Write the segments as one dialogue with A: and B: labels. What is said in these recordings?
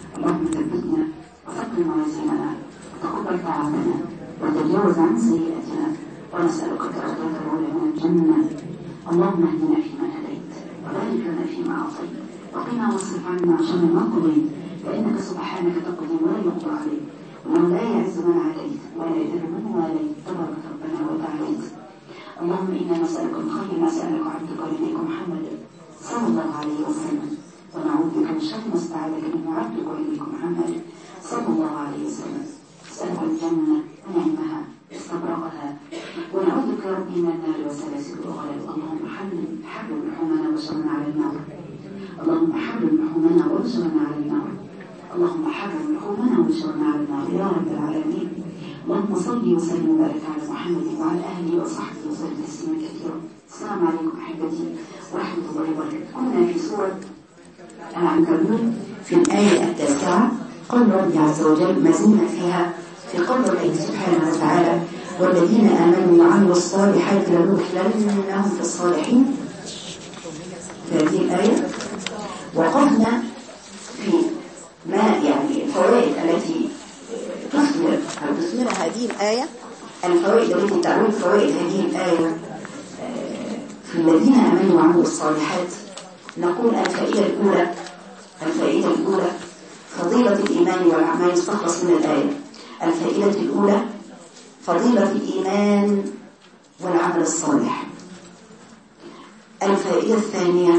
A: اللهم ثبتنا وثقل موازيننا وتقبل طاعتنا وتجاوز عن سيئاتنا ونسألك درجات العلى من الجنة اللهم اهدنا فيمن هديت وبارك لنا فيما أعطيت وقنا واصرف عنا شر ما قضيت فإنك سبحانك تقضي ولا يقضى عليك ومن لا يعز من عاديت ولا يذل من واليت تبارك ربنا وتعاليت اللهم إنا نسألك من خير ما سألك عبدك ونبيك محمد صلى الله عليه وسلم ونعوذ بك من شر ما استعاذك منه عبدك ونبيك محمد صلى الله عليه وسلم نسألك الجنة ونعمها واستبرقها ونعوذ بك يا ربي من النار وسلاسل الأغلال اللهم حمل حمل لحومنا وشرنا على النار اللهم حمل لحومنا وشرنا على النار اللهم حرم لحومنا وانشرنا على النار يا رب العالمين اللهم صل وسلم وبارك على محمد وعلى اهله وصحبه وسلم تسليما كثيرا السلام عليكم احبتي ورحمه الله وبركاته كنا في سوره العنكبوت في الايه التاسعه قال ربي عز وجل ما زلنا فيها في قول الله سبحانه وتعالى والذين امنوا وعملوا الصالحات لندخلنهم في الصالحين في هذه الايه وقفنا في ما يعني الفوائد التي تثمر أو تثمر هذه الآية الفوائد التي تعود فوائد هذه الآية في الذين آمنوا وعملوا الصالحات نقول الفائدة الأولى الفائدة الأولى فضيلة الإيمان والأعمال استخلص من الآية الفائدة الأولى فضيلة الإيمان والعمل الصالح الفائدة الثانية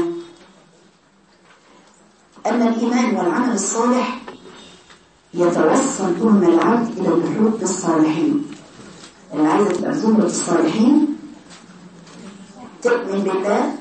A: أن الإيمان والعمل الصالح يتوصل بهم العبد إلى الحب بالصالحين اللي عايزة تبقى زمرة الصالحين تؤمن بالله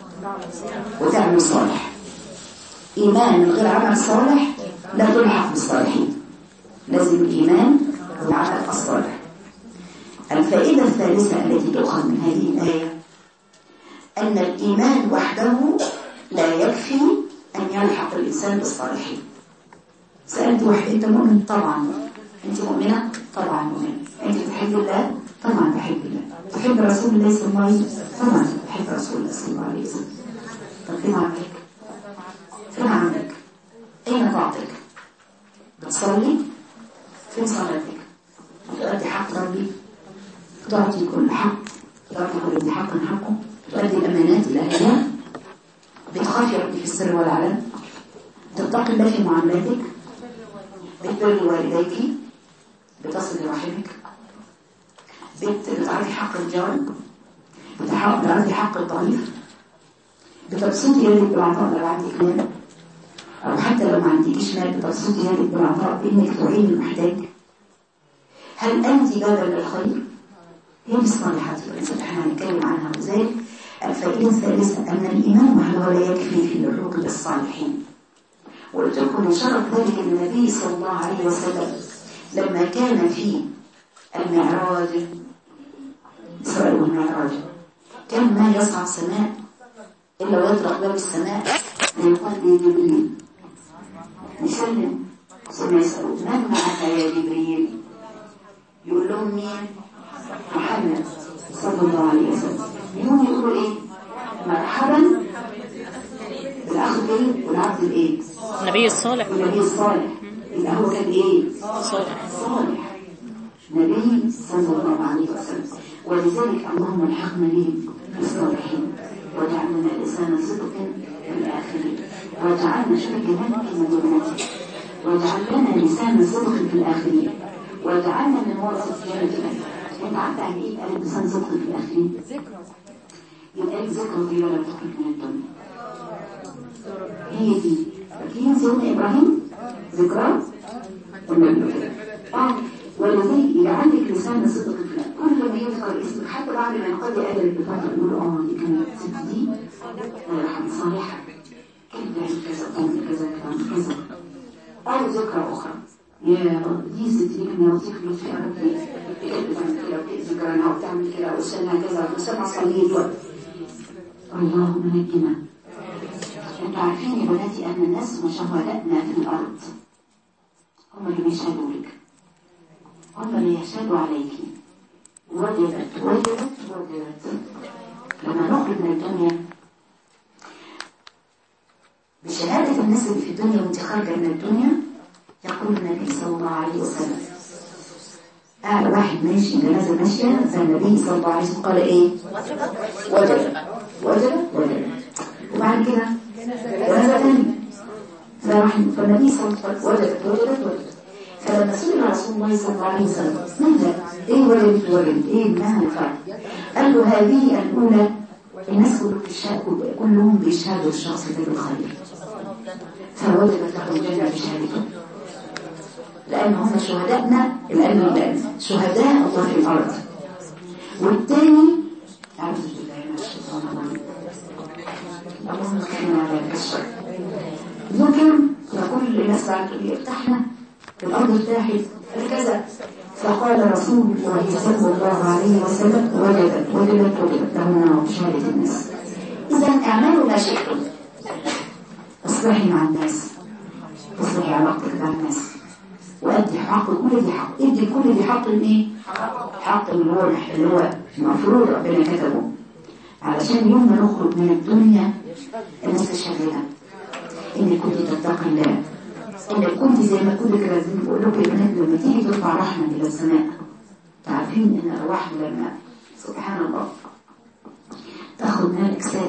A: وتعمل صالح إيمان من غير عمل صالح لا تلحق بالصالحين لازم الإيمان والعمل الصالح الفائدة الثالثة التي تؤخذ من هذه الآية أن الإيمان وحده لا يكفي أن يلحق الإنسان بالصالحين سألت واحد أنت مؤمن طبعا أنت مؤمنة طبعا مؤمنة أنت تحب الله طبعا بحب الله تحب رسول الله صلى الله عليه وسلم طبعا بحب رسول الله صلى الله عليه وسلم طب فين عملك فين عملك أين طاعتك بتصلي فين صلاتك تؤدي حق ربي تعطي كل حق تعطي كل ذي حق حقه تؤدي الأمانات إلى أهلها بتخافي ربي في السر والعلن تتقي الله في معاملاتك بتبر والديك بتصل لرحمك بتعرفي حق الجار بتعرفي حق الضعيف بتبسطي يدك بالعطاء لو عندك مال او حتى لو ما عندكيش مال بتبسطي يدك بالعطاء بانك تعين المحتاج هل انت بابا للخير هي الصالحات اللي احنا هنتكلم عنها وذلك الفائدة الثالثة أن الإيمان وحده لا يكفي في اللحوق بالصالحين وقلت لكم شرف ذلك النبي صلى الله عليه وسلم لما كان في المعراج إسراء والمعراج كان ما يصعد السماء إلا ويطرق باب السماء ويقال لي جبريل يسلم ثم يسألوا من معك يا جبريل يقول لهم مين محمد صلى الله عليه وسلم يوم يقولوا ايه مرحبا بالاخ ايه والعبد الايه
B: النبي الصالح
A: النبي الصالح يبقى هو كان ايه
B: صالح
A: صالح نبي صلى الله عليه وسلم ولذلك اللهم الحقنا به بالصالحين وجعلنا لسان صدق في الاخرين وجعلنا شوف كمان كلمه جملتي وجعل لنا لسان صدق في الاخرين وجعلنا من ورثه الجنه الاخره انت عارف يعني ايه قال لسان صدق في الاخرين يبقى لك ذكرى طيبه لو تخرج من الدنيا هي دي فاكرين سيدنا ابراهيم ذكرى والنبي اه ولذلك يجعل لك لسان صدق في الأخرين. كل ما يذكر اسمك حتى بعد ما ينقضي اجل بفتره يقول اه دي كانت الست دي آه، صالحه كانت بتعمل كذا وتعمل كذا وتعمل كذا او ذكرى اخرى يا دي ست دي كان يوصيك فلوس في أرض دي كانت بتعمل كده وتأذي جيرانها وتعمل كده وسنها كذا وسنها صليت اللهم نجنا انتوا عارفين يا بناتي ان الناس مشهداتنا في الارض هم اللي بيشهدوا لك هم اللي يشهدوا عليك وجبت وجبت وجبت لما نخرج من الدنيا بشهادة الناس اللي في الدنيا وانت خارجة من الدنيا يقول النبي صلى الله عليه وسلم قاعد واحد ماشي جنازة ماشية فالنبي صلى الله عليه وسلم قال ايه وجد وجد وجد وبعد كده جنازة ثانية فراح فالنبي صلى الله عليه وسلم وجدت وجدت وجدت فلما سئل رسول الله صلى الله عليه وسلم ماذا ايه وجدت وجدت ايه ما الفرق قال له هذه الأولى الناس كلهم بيشهدوا كلهم بيشهدوا الشخص ده بالخير فوجدت له الجنة بشهادته لأن هم شهدائنا لأن شهداء الله في الأرض والتاني أعوذ بالله من الشيطان الرجيم اللهم كرمنا على الشر ذكر يقول للناس بعد ارتحنا الأرض ارتاحت هكذا فقال رسول الله صلى الله عليه وسلم وجدت وجدت وجدت له النار بشهادة الناس إذا اعملوا ما شئتم اصلحي مع الناس اصلحي علاقتك مع الناس وأدي حق كل ذي حق ادي كل ذي حق ايه حق اللي هو اللي هو المفروض ربنا كتبه علشان يوم ما نخرج من الدنيا الناس تشهد لنا انك كنت تتقي الله انك كنت زي ما كنت كده زي ما بقول لكم يا بنات لما تيجي ترفع رحمه الى السماء تعرفين ان الارواح لما سبحان الله تاخذ من الاجساد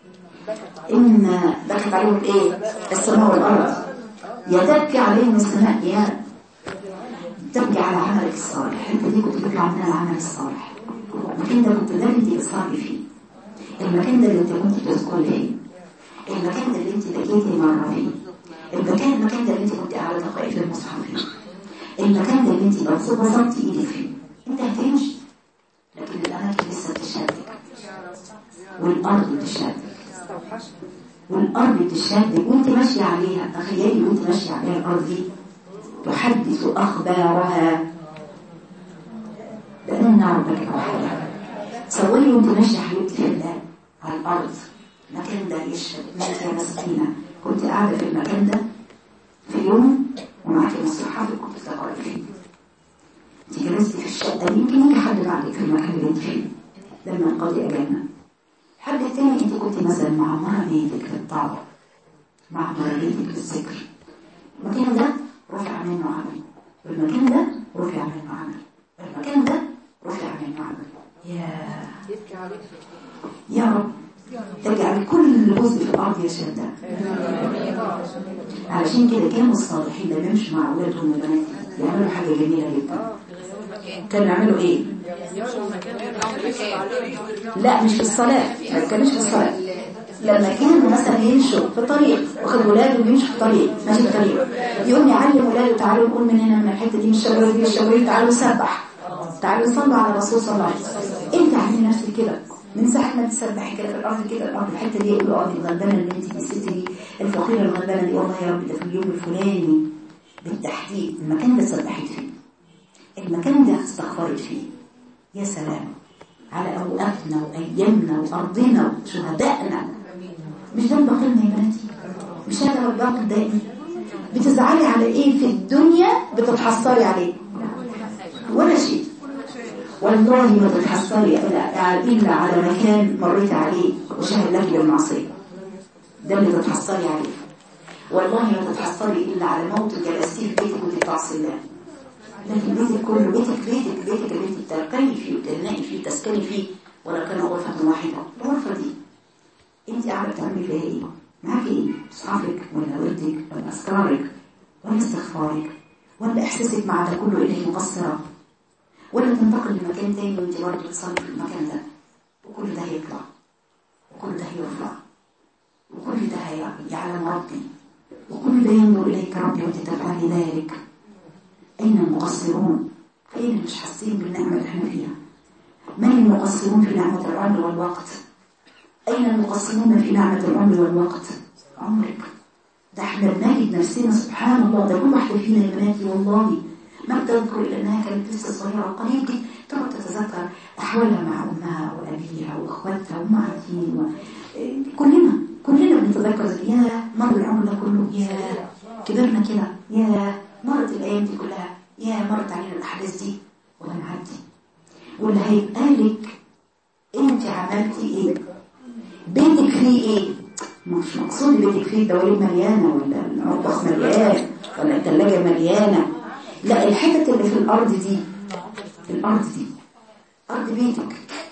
A: ان بكت عليهم ايه السماء والارض يا تبكي عليهم السماء يا تبكي على عملك الصالح انت دي كنت بتطلع منها العمل الصالح المكان ده كنت ده اللي انت بتصلي فيه المكان ده اللي انت كنت بتذكري فيه المكان ده اللي انت بكيتي مره فيه المكان المكان ده اللي انت كنت قاعده تقراي في المصحف فيه المكان ده اللي انت بسطتي ايدك فيه انت هتمشي لكن الاماكن لسه بتشهدك والارض بتشهدك والارض بتشهدك وانت ماشيه عليها تخيلي وانت ماشيه عليها الارض دي تحدث اخبارها بان ربك وحدها تصوري وانت ماشيه حبيبتي في الله على الارض المكان ده يشهد انت يا مسكينه كنت قاعدة في المكان ده في يوم ومعاكي مصلحة كنت تقرأي فيه انت جلستي في الشقة دي يمكن يجي حد بعدك في المكان اللي انت فيه لما نقضي أجلنا حد تاني انت كنت مثلا مع مرضيتك في الطاعة مع مرضيتك في الذكر المكان ده رفع منه عمل والمكان ده رفع منه عمل المكان ده رفع منه عمل يا يا رب تجعل كل جزء في الأرض يشهد علشان كده كانوا الصالحين لما يمشوا مع أولادهم وبناتهم يعملوا حاجة جميلة جدا كانوا يعملوا إيه؟ لا مش في الصلاة ما كانش في الصلاة لما كانوا مثلا يمشوا في طريق واخد ولاده ويمشوا في طريق ماشي في طريق يقوم يعلم ولاده تعالوا نقول من هنا من الحته دي من الشجره دي الشجره تعالوا نسبح تعالوا نصلي على الرسول صلى الله عليه وسلم انت عامل نفسك كده من ساعة ما تسبحي كده في الأرض كده الأرض الحتة دي يقولوا اه دي الغلبانة اللي انت دي الست دي الفقيرة الغلبانة دي والله يا رب ده في اليوم الفلاني بالتحديد المكان ده سبحت فيه المكان ده استغفرت فيه يا سلام على أوقاتنا وأيامنا وأرضنا وشهدائنا مش ده الباطل يا بناتي مش هذا هو الباطل دائما بتزعلي على ايه في الدنيا بتتحصري عليه ولا شيء والله ما تتحصري إلا على مكان مريت عليه وشهد لك بالمعصية ده اللي تتحصري عليه والله ما تتحصري إلا على موت جلستيه في بيتك وتتعصي الله لكن بيتك كله بيتك بيتك بيتك اللي انت بترقي فيه وتنقي فيه وتسكني فيه ولو كان غرفة واحدة الغرفة دي انت قاعدة بتعملي فيها ايه؟ معاكي ايه؟ اصحابك ولا وردك ولا اذكارك ولا استغفارك ولا احساسك مع ده كله انك مقصره ولا تنتقل لمكان تاني وانت برضه بتصلي في المكان ده وكل ده هيطلع وكل ده هيرفع وكل ده يعلم ربي وكل ده ينظر إليك ربي وانت تفعلي ذلك أين المقصرون أين مش حاسين بالنعمة اللي احنا فيها من المقصرون في نعمة العمر والوقت أين المقصرون في نعمة العمر والوقت عمرك ده احنا بنجد نفسنا سبحان الله ده كل واحدة فينا يا بناتي والله ما بتذكر إلا أنها كانت لسه صغيرة قريب دي تقعد تتذكر أحوالها مع أمها وأبيها وأخواتها وأمهاتين و... كلنا كلنا بنتذكر يا مر العمر ده كله يا كبرنا كده يا مرت الأيام دي كلها يا مرت علينا الأحداث دي وهنعدي واللي هيبقى لك أنت عملتي إيه بيتك فيه إيه مش مقصود بيتك فيه الدواليب مليانة ولا المطبخ مليان ولا الثلاجة مليانة لا الحتت اللي في الأرض دي الأرض دي أرض بيتك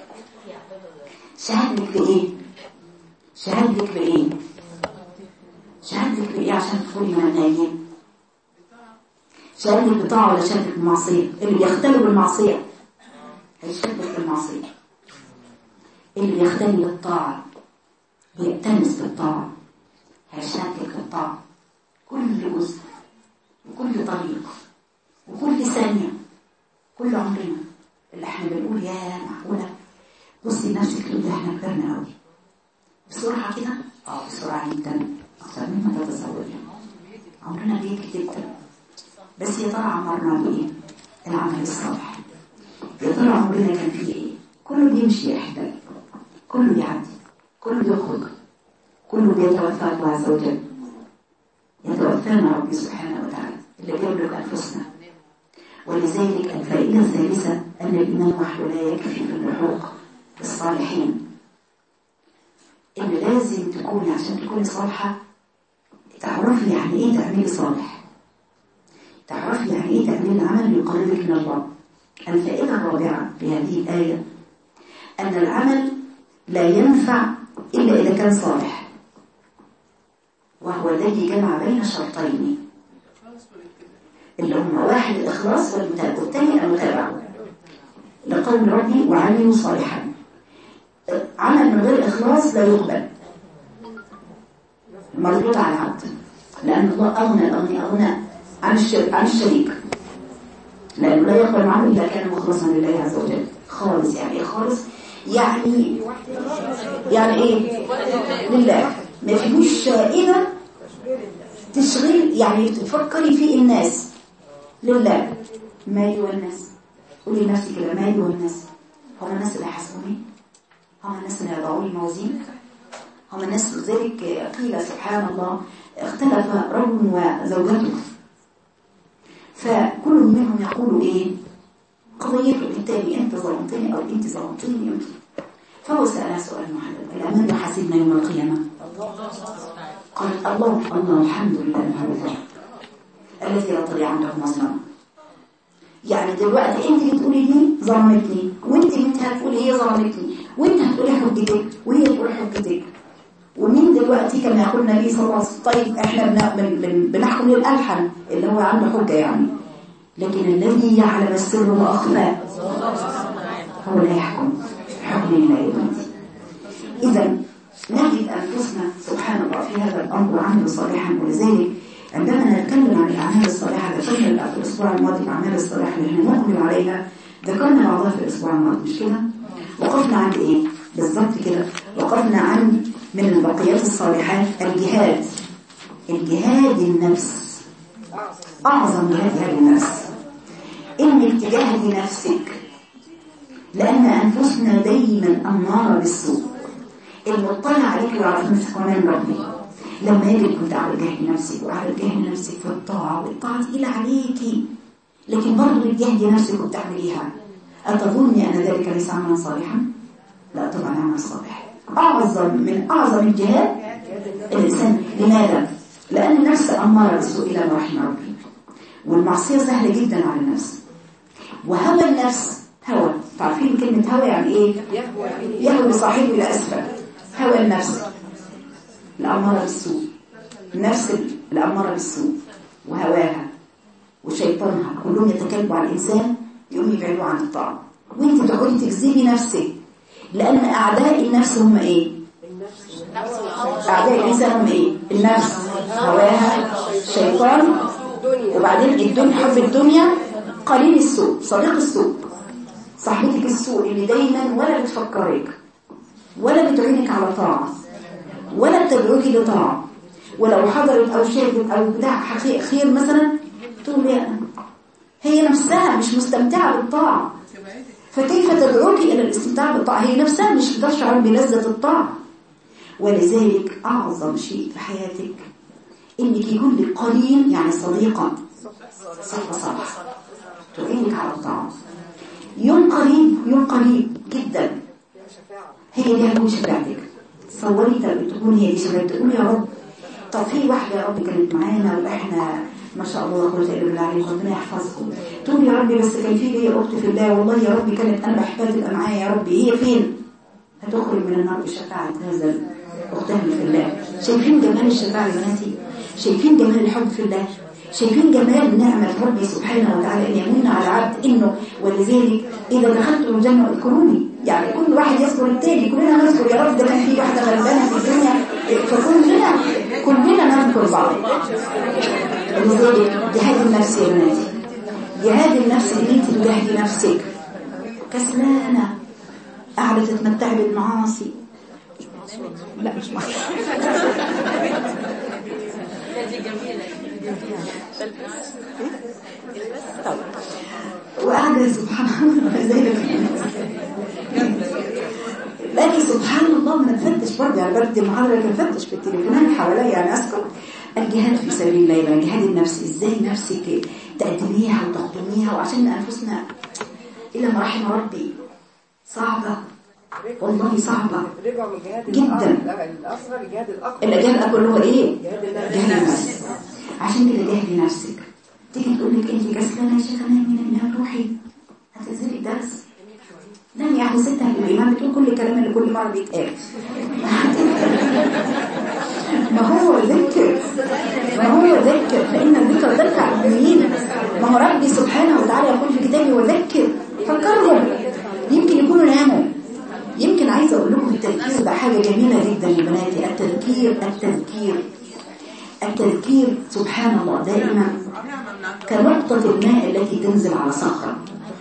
A: شهادتك بإيه شهادتك بإيه شهادتك بإيه عشان تدخلي من النايمين شهادتك بطاعة ولا شهادتك بمعصية اللي بيختلف بالمعصية هيشهدك بالمعصية اللي بيختلف بالطاعة بيأتنس بالطاعة هيشهدك بالطاعة كل جزء وكل طريق وكل ثانية كل عمرنا اللي احنا بنقول يا معقولة بصي لنفسك تقول احنا كبرنا قوي بسرعة كده اه بسرعة جدا أكثر مما تتصوري عمرنا بيجري جدا بس يا ترى عمرنا بإيه؟ العمل الصالح يا ترى عمرنا كان فيه إيه؟ كله بيمشي يا أحبابي كله بيعدي كله بيخرج كله بيتوفى الله عز وجل يتوفانا ربي سبحانه وتعالى اللي بيملك أنفسنا ولذلك الفائدة الثالثة أن الإيمان وحده لا يكفي في اللحوق بالصالحين إن لازم تكوني عشان تكوني صالحة تعرفي يعني إيه تعملي صالح تعرفي يعني إيه تعملي العمل يقربك من الله الفائدة الرابعة لهذه الآية أن العمل لا ينفع إلا إذا كان صالح وهو الذي جمع بين شرطين اللي هم واحد الإخلاص والمتابعة والثاني المتابعة لقول ربي وعملوا صالحا عمل من غير إخلاص لا يقبل مردود على العبد لأن الله أغنى الأغنى أغنى عن الشرك عن الشريك لأنه لا يقبل معه إلا كان مخلصا لله عز وجل خالص يعني إيه خالص يعني يعني إيه لله ما فيهوش شائبة تشغيل يعني تفكري في الناس لله مالي والناس قولي لنفسك كده مالي والناس هم الناس اللي حاسبوني هم الناس اللي يضعوني موازين هم الناس لذلك قيل سبحان الله اختلف رجل وزوجته فكل منهم يقول ايه قضيته للتاني انت ظلمتني او انت ظلمتني انت فهو سأل سؤال محدد الأمان يحاسبنا يوم القيامة قال الله الله الحمد لله هذا الذي لا طلع عنده مظلم يعني دلوقتي انت بتقولي دي ظلمتني وانت انت هتقولي هي ظلمتني وانت هتقولي حجتك وهي تقول حجتك ومين دلوقتي كما يقول النبي صلى الله عليه وسلم طيب احنا بنحكم للألحن اللي هو عنده حجة يعني لكن الذي يعلم السر وأخفى هو لا يحكم حكم الله يبنتي إذا نجد أنفسنا سبحان الله في هذا الأمر وعمل صالحا ولذلك عندما نتكلم عن الأعمال الصالحة ذكرنا في الأسبوع الماضي الأعمال الصالحة اللي احنا نقبل عليها ذكرنا بعضها في الأسبوع الماضي مش كده؟ وقفنا عند إيه؟ بالضبط كده وقفنا عند من البقيات الصالحات الجهاد الجهاد النفس أعظم جهاد هذه النفس إنك تجاهدي نفسك لأن أنفسنا دايما أمارة بالسوء المطلع عليك ويعرف نفسك ومن ربي لما يجب كنت على جهد نفسك وعلى جهد نفسك في الطاعة والطاعة تقيلة عليكي لكن برضه تجهدي نفسك وبتعمليها أتظني أن ذلك ليس عملا صالحا؟ لا طبعا عمل صالح أعظم من أعظم الجهاد الإنسان لماذا؟ لأن النفس أمارة بالسوء إلى ما رحم ربي والمعصية سهلة جدا على النفس وهوى النفس هوى تعرفين كلمة هوى يعني إيه؟ يهوي صاحبه إلى أسفل هوى النفس الأمارة بالسوء النفس الأمارة بالسوء وهواها وشيطانها كلهم يتكلموا على الإنسان يقوم يبعدوا عن الطاعة وانت تقعدي تكذبي نفسك لأن أعداء النفس هم إيه؟ أعداء الإنسان هم إيه؟ النفس هواها شيطان وبعدين الدنيا حب الدنيا قليل السوء صديق السوء صاحبتك السوء اللي دايما ولا بتفكرك ولا بتعينك على طاعة ولا بتدعوك لطاعة ولو حضرت أو شافت أو بتاع خير مثلا تقول يا هي نفسها مش مستمتعة بالطاعة فكيف تدعوك إلى الاستمتاع بالطاعة هي نفسها مش تشعر بلذة الطاعة ولذلك أعظم شيء في حياتك إنك يكون لك قرين يعني صديقة صحبة صالحة تعينك على الطاعة يوم قريب يوم قريب جدا هي دي هتكون شفاعتك تصوري تكون هي دي شفاعتك تقول يا رب طب في واحدة يا رب كانت معانا وإحنا
B: ما شاء الله لا قوه الا بالله عليكم ربنا يحفظكم تقول يا ربي بس كان في لي اخت في الله والله يا ربي كانت انا بحبها تبقى معايا يا ربي هي فين هتخرج من النار بشفاعه هذا اختها في الله شايفين جمال الشفاعه يا بناتي شايفين جمال الحب في الله شايفين جمال نعمة ربي سبحانه وتعالى أن يمن على العبد إنه ولذلك إذا دخلتم الجنة اذكروني يعني كل واحد يذكر التاني كلنا نذكر يا رب ده كان في واحدة غلبانة في الدنيا فكلنا كلنا نذكر بعض ولذلك جهاد النفس يا بناتي جهاد النفس ان انت تجاهدي نفسك كسلانة قاعدة تتمتعي بالمعاصي لا مش معاصي طب وقاعدة سبحان الله زي لكن سبحان الله ما نفتش برضه يعني بدي المحاضرة لكن نفتش في التليفونات حواليا يعني أسكت الجهاد في سبيل الله يبقى جهاد النفس ازاي نفسك تقدميها وتخدميها وعشان انفسنا الا ما رحم ربي صعبة والله صعبة جدا
C: الاصغر الجهاد الاكبر
B: الجهاد الاكبر هو ايه جهاد النفس عشان كده جهدي نفسك تيجي تقول لك انت كسلانه يا شيخه نايمه انها تروحي هتنزلي الدرس نعم يا اخي ستة الإمام بتقول كل الكلام اللي كل مرة بيتقال ما هو ذكر ما هو ذكر فإن الذكر ذكر المؤمنين ما هو ربي سبحانه وتعالى يقول في كتابه وذكر فكرهم يمكن يكونوا ناموا يمكن عايزة أقول لكم التذكير ده حاجة جميلة جدا يا بناتي التذكير التذكير التذكير سبحان الله دائما كنقطة الماء التي تنزل على صخرة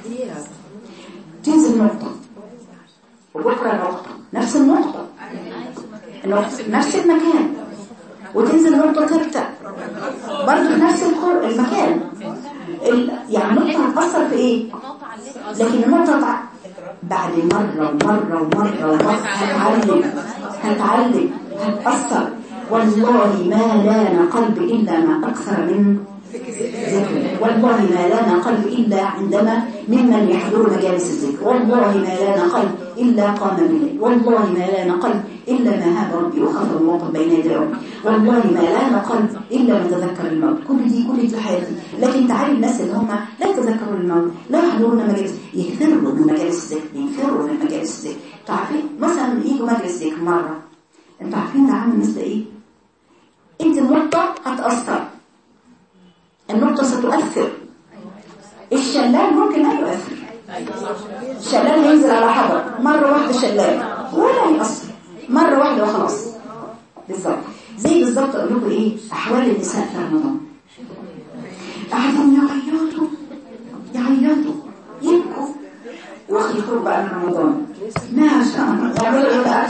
B: تنزل نقطة وبكرة نقطة نفس النقطة النقطة نفس المكان وتنزل نقطة ثالثة برضه في نفس القر- المكان ال- يعني النقطة هتأثر في ايه؟ لكن النقطة تع- بعد مرة ومرة ومرة ومرة هتعلم هتعلم هتأثر والله ما لان قلب إلا ما أكثر من ذكر والله ما لنا قلب إلا عندما ممن يحضر مجالس الذكر والله ما لنا قلب إلا قام بالليل والله ما لنا قلب إلا ما هاب ربي وخاف الموقف بين يدي ربي والله ما لنا قلب إلا ما تذكر الموت كل دي كل دي حياتي لكن تعالي الناس اللي هم لا يتذكروا الموت لا يحضرون مجالس يفروا من مجالس الذكر يفروا من مجالس الذكر تعرفين مثلا يجوا مجلس ذكر مرة انتوا عارفين ده عامل مثل ايه انت النقطة هتأثر النقطة ستؤثر الشلال ممكن لا يؤثر الشلال ينزل على حجر مرة واحدة شلال ولا يأثر مرة واحدة وخلاص بالظبط زي بالظبط أقول لكم إيه أحوال النساء في رمضان قاعدين يعيطوا يعيطوا يبكوا ويخرجوا بقى من رمضان ما شاء الله يعملوا ايه بقى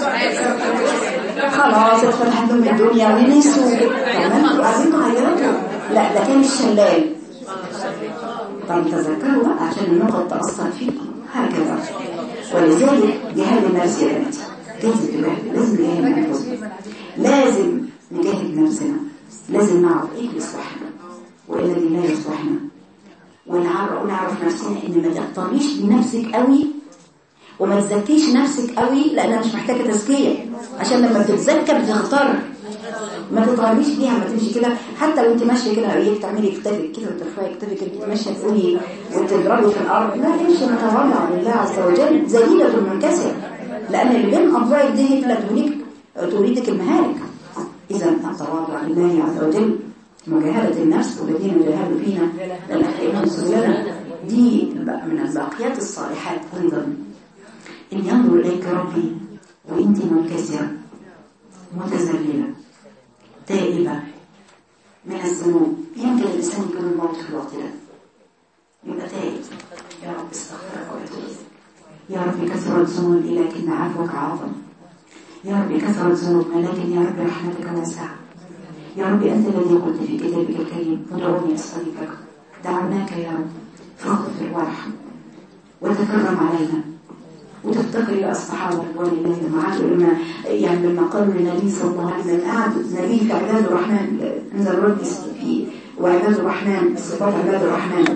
B: خلاص اتفتحت لهم الدنيا ونسوا كمان انتوا قاعدين تعيطوا لا ده كان الشلال طب تذكروا بقى عشان النقط تأثر فيكم هكذا ولذلك جهاد النفس يا بناتي لازم تجاهد لازم نجاهد انفسنا لازم نجاهد نفسنا لازم نعرف ايه اللي يصلحنا وايه الذي لا يصلحنا ونعرف ونعرف نفسنا ان ما تختاريش بنفسك قوي وما تزكيش نفسك قوي لانها مش محتاجه تزكيه عشان لما بتتزكى بتختار ما تطالبيش بيها ما تمشي كده حتى وانت ماشيه كده ايه بتعملي كتابك كده وترفعي كتابك انت ماشيه تقولي وتضربي في الارض لا امشي متواضعه لله عز وجل ذليله منكسره لان اللي بين اضلاع دي لا تريد تريدك المهالك اذا التواضع لله عز وجل مجاهدة النفس والذين جاهدوا فينا لنحيينهم سبلنا دي من الباقيات الصالحات ايضا ان ينظر اليك ربي وانت منكسره متذلله تائبة من الذنوب يمكن الإنسان يكون الموت في الوقت ده يبقى تائب يا رب استغفرك وأتوب يا رب كثرت ذنوبي لكن عفوك أعظم يا رب كثرت ذنوبنا لكن يا رب رحمتك واسعة يا رب أنت الذي قلت في كتابك الكريم ادعوني أستغفر لك دعوناك يا رب فاغفر وارحم وتكرم علينا وتفتكر يا الصحابة رضوان الله معاك لما يعني لما قالوا للنبي صلى الله عليه وسلم قعد النبي في عباد الرحمن انزل رد في وعباد الرحمن صفات عباد الرحمن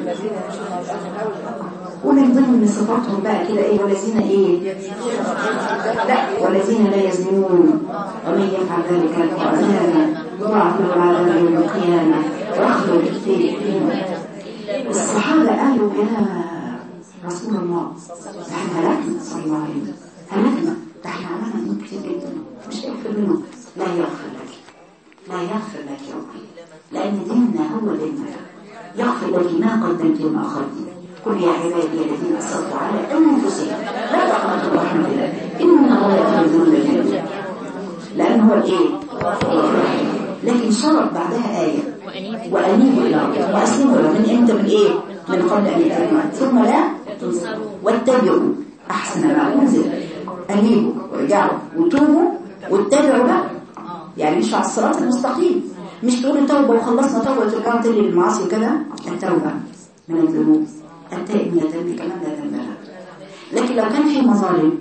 B: ومن ضمن صفاتهم بقى كده ايه والذين ايه لا والذين لا يزنون ومن يفعل ذلك يلقى عذابا يضاعف له العذاب يوم القيامة واخرج فيه الصحابة قالوا يا رسول الله احنا هلكنا صلى الله عليه وسلم هلكنا ده احنا عملنا ذنوب كتير جدا مش هيغفر لنا لا يغفر لك لا يغفر لك يا ربي لأن ديننا هو ديننا يغفر لك ما قدمت وما أخرت قل يا عبادي الذين أسرفوا على أنفسهم لا تقنطوا من رحمة الله إن الله يغفر الذنوب جميعا لأن هو الإيه؟ لكن شرط بعدها آية وأنيبوا إلى ربكم وأسلموا له من أنت من إيه؟ من قبل أن يتم ثم لا تنصروا واتبعوا أحسن ما أنزل أنيبوا وارجعوا وتوبوا واتبعوا بقى يعني مش على الصراط المستقيم مش تقولوا توبة وخلصنا توبة وترجعوا تاني للمعاصي وكده التوبة من الذنوب التائب من الذنب كمان لا ذنب له لكن لو كان في مظالم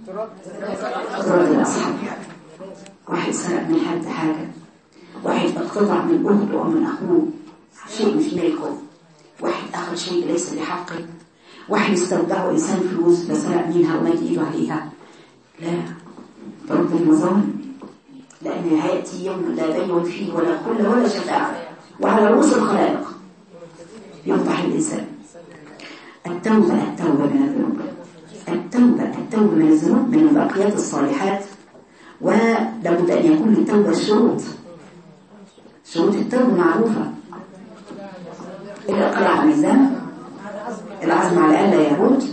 B: ترد الأصحاب واحد سرق من حد حاجة واحد اقتطع من أخته أو من أخوه شيء مش ملكه واحد أخذ شيء ليس بحقه واحد استودعه إنسان فلوس فسرق منها ومد إيده عليها لا ترد المظالم لأن هيأتي يوم لا بيع فيه ولا خل ولا شفاعة وعلى رؤوس الخلائق يفضح الإنسان التوبة التوبة من الذنوب التوبة التوبة من الذنوب من الباقيات الصالحات ولابد أن يكون للتوبة شروط شروط التوبة معروفة الإقلاع عن الذنب العزم على ألا يعود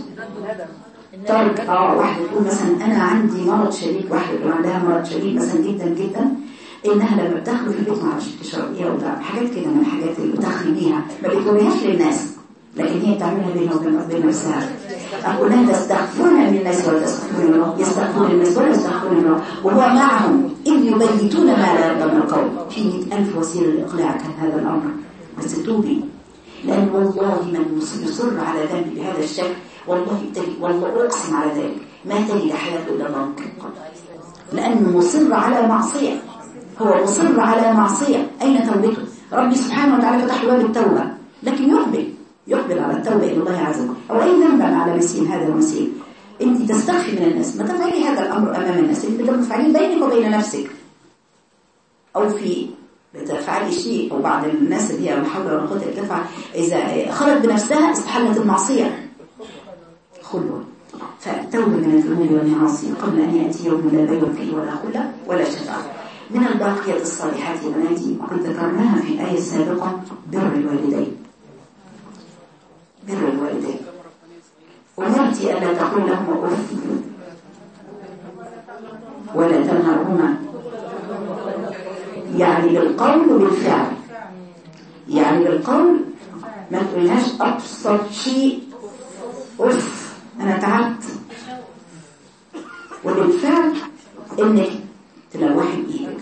B: ترك اه واحدة تقول مثلا أنا عندي مرض شديد واحدة تقول عندها مرض شديد مثلا جدا جدا إنها لما بتاخده في البيت ما عرفش تشرب إيه وده حاجات كده من الحاجات اللي بتخلي بيها ما بتقولهاش للناس لكن هي تعملها بينها وبين وبين نفسها أقول لها تستغفرون من الناس ولا تستغفرون الله يستغفرون الناس ولا يستغفرون الله وهو معهم إذ يبيتون ما لا يرضى من القول في مئة ألف وسيلة لإقلاع كان هذا الأمر بس توبي لأن والله من يصر على ذنب بهذا الشكل والله ابتلي والله أقسم على ذلك ما تجد حياته إلا ضنك لأنه مصر على معصية هو مصر على معصية أين توبته ربي سبحانه وتعالى فتح باب التوبة لكن يقبل يقبل على التوبة إلى الله عز وجل أو أي ذنبا على مسير هذا المسير أنت تستخفي من الناس ما تفعلي هذا الأمر أمام الناس أنت تفعلين بينك وبين نفسك أو في بتفعلي شيء أو بعض الناس اللي هي محاولة ولا قوة إلا تفعل إذا خرج بنفسها استحلت المعصية خلوة فالتوبة من الذنوب والمعاصي قبل أن يأتي يوم لا بيع فيه ولا خلة ولا شفاعة من الباقيات الصالحات بناتي وقد ذكرناها في الآية السابقة بر الوالدين بر الوالدين أمرت ألا تقول لهما أف ولا تنهرهما يعني بالقول وبالفعل يعني بالقول ما تقولهاش أبسط شيء أف أنا تعبت وبالفعل إنك تلوحي بإيدك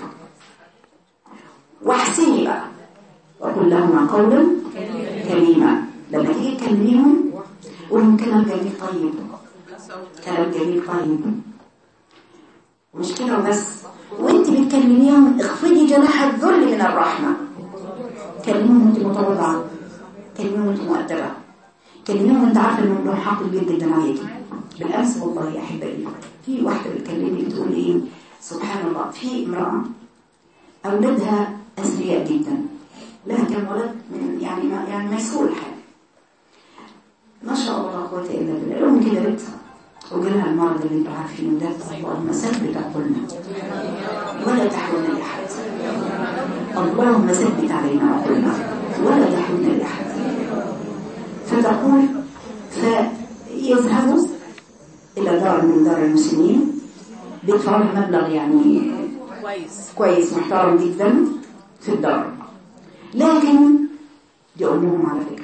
B: واحسني بقى وقل لهما قولا كريما لما تيجي تكلميهم قول لهم كلام جميل طيب كلام جميل طيب مش كده وبس وانت بتكلميهم اخفضي جناح الذل من الرحمة كلميهم وانت متواضعة كلميهم وانت مؤدبة كلميهم وانت عارفة انهم لهم حق كبير جدا عليكي بالامس والله يا احبائي في واحدة بتكلمني بتقول ايه سبحان الله في امرأة اولادها اثرياء جدا لها كم ولد من يعني ما يعني ميسور الحال ما شاء الله لا قوه الا بالله الام كده بنت وجالها المرض اللي انتوا عارفينه ده اللهم ثبت عقولنا ولا تحولنا لاحد اللهم ثبت علينا عقولنا ولا تحولنا لاحد فتقول فيذهبوا الى دار من دار المسلمين بيدفعوا لها مبلغ يعني
C: كويس
B: كويس محترم جدا في الدار لكن دي امهم على فكره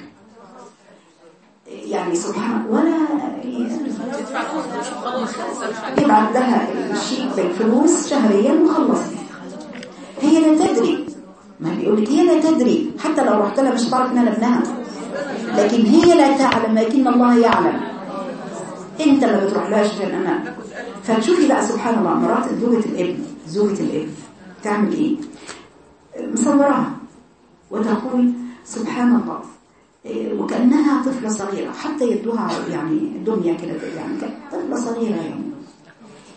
B: يعني سبحان ولا
C: تدفع فلوس وخلاص لسه مش عارف.
B: يبعت لها الشيك بالفلوس شهريا وخلص هي لا تدري ما بيقول لك هي لا تدري حتى لو رحت لها مش هتعرف ان انا ابنها لكن هي لا تعلم لكن الله يعلم انت ما بتروح لهاش عشان انا فتشوفي بقى سبحان الله مرات زوجة الابن زوجة الابن تعمل ايه مصورها وتقول سبحان الله إيه، وكأنها طفلة صغيرة حتى يدوها يعني دنيا كده يعني كانت طفلة صغيرة يعني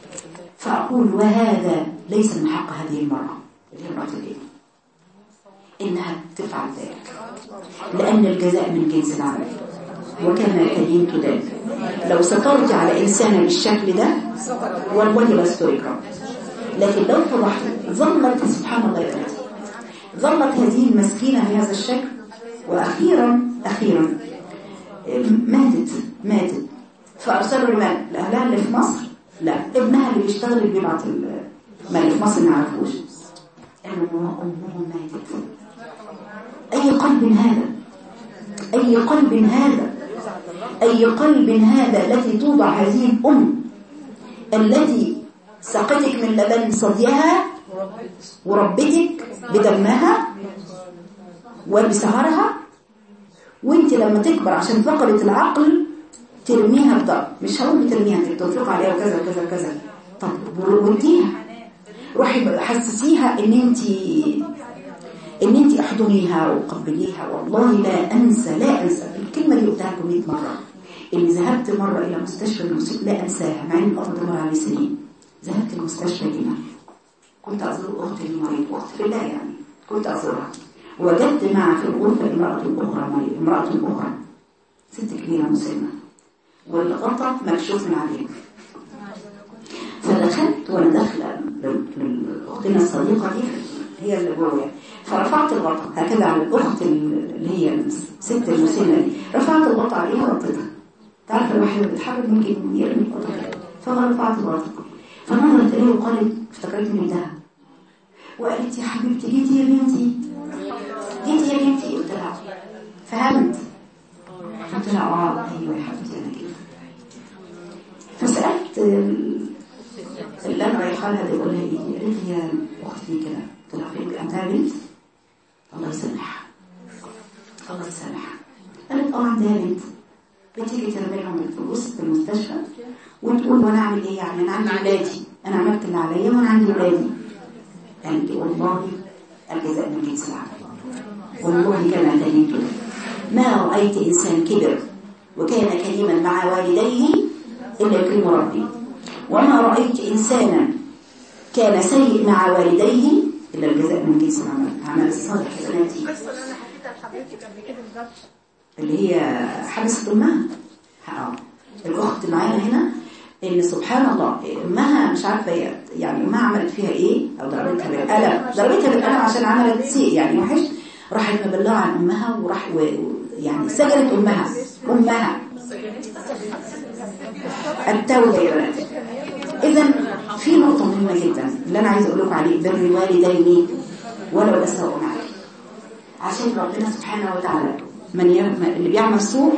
B: فأقول وهذا ليس من حق هذه المرأة اللي هي امرأة الابن إنها تفعل ذلك لأن الجزاء من جنس العمل وكما تدين تدان لو سترجع على إنسان بالشكل ده والله لست يكرم لكن لو فضحت ظلت سبحان الله يا ظلت هذه المسكينة بهذا الشكل وأخيرا أخيرا ماتت ماتت فأرسلوا المال لأهلها اللي في مصر لا ابنها اللي بيشتغل اللي بيبعت المال اللي في مصر ما يعرفوش أمه أمه ماتت أي قلب هذا أي قلب هذا أي قلب هذا التي توضع هذه الأم التي سقتك من لبن صديها وربتك بدمها وبسهرها وانت لما تكبر عشان فقدت العقل ترميها بضرب مش هقول ترميها انت تنفق عليها وكذا وكذا وكذا طب وديها روحي حسسيها ان انت ان انت احضنيها وقبليها والله لا انسى لا انسى الكلمه دي قلتها لكم 100 مره اللي ذهبت مره الى مستشفى المسلم لا انساها مع ان قضى مر علي سنين ذهبت المستشفى هنا كنت ازور اختي المريض اخت في الله يعني كنت ازورها وجدت مع في الغرفه امراه اخرى امراه اخرى ست كبيره مسلمه والغطا مكشوف من عليه فدخلت وانا داخله لاختنا الصديقه دي هي اللي جوه فرفعت الغطا هكذا على الاخت اللي هي الست المسنه دي رفعت الغطا عليها وغطيتها تعرف الواحد بيتحرك ممكن يرمي الغطا فرفعت الغطا فنظرت اليه وقالت افتكرت من ده وقالت يا حبيبتي جيتي يا بنتي جيتي يا بنتي قلت لها فهمت قلت لها اه ايوه يا حبيبتي انا كده فسالت اللي انا رايحه لها بيقول لها ايه قالت لي يا اختي كده قلت لها فين عندها بنت الله يسامحها الله يسامحها قالت اه عندها بنت بتيجي ترمي لهم الفلوس في المستشفى وتقول وانا اعمل ايه يعني انا عندي ولادي انا عملت اللي عليا وانا عندي ولادي قالت لي والله الجزاء من جنس العمل والله كما تهيت ما رايت انسان كبر وكان كريما مع والديه الا يكرم ربي وما رايت انسانا كان سيء مع والديه الا الجزاء من جنس العمل عمل الصالح حسناتي اللي هي حبست امها اه الاخت معانا هنا ان سبحان الله امها مش عارفه يعني امها عملت فيها ايه او ضربتها بالقلم ضربتها بالقلم عشان عملت سيء يعني وحش راحت مبلغه عن امها وراح و... يعني سجلت امها امها التوبه يا بنات اذا في نقطه مهمه جدا اللي انا عايزه اقول لكم عليه بر الوالدين ولو اسروا معك عشان ربنا سبحانه وتعالى من ي... اللي بيعمل سوء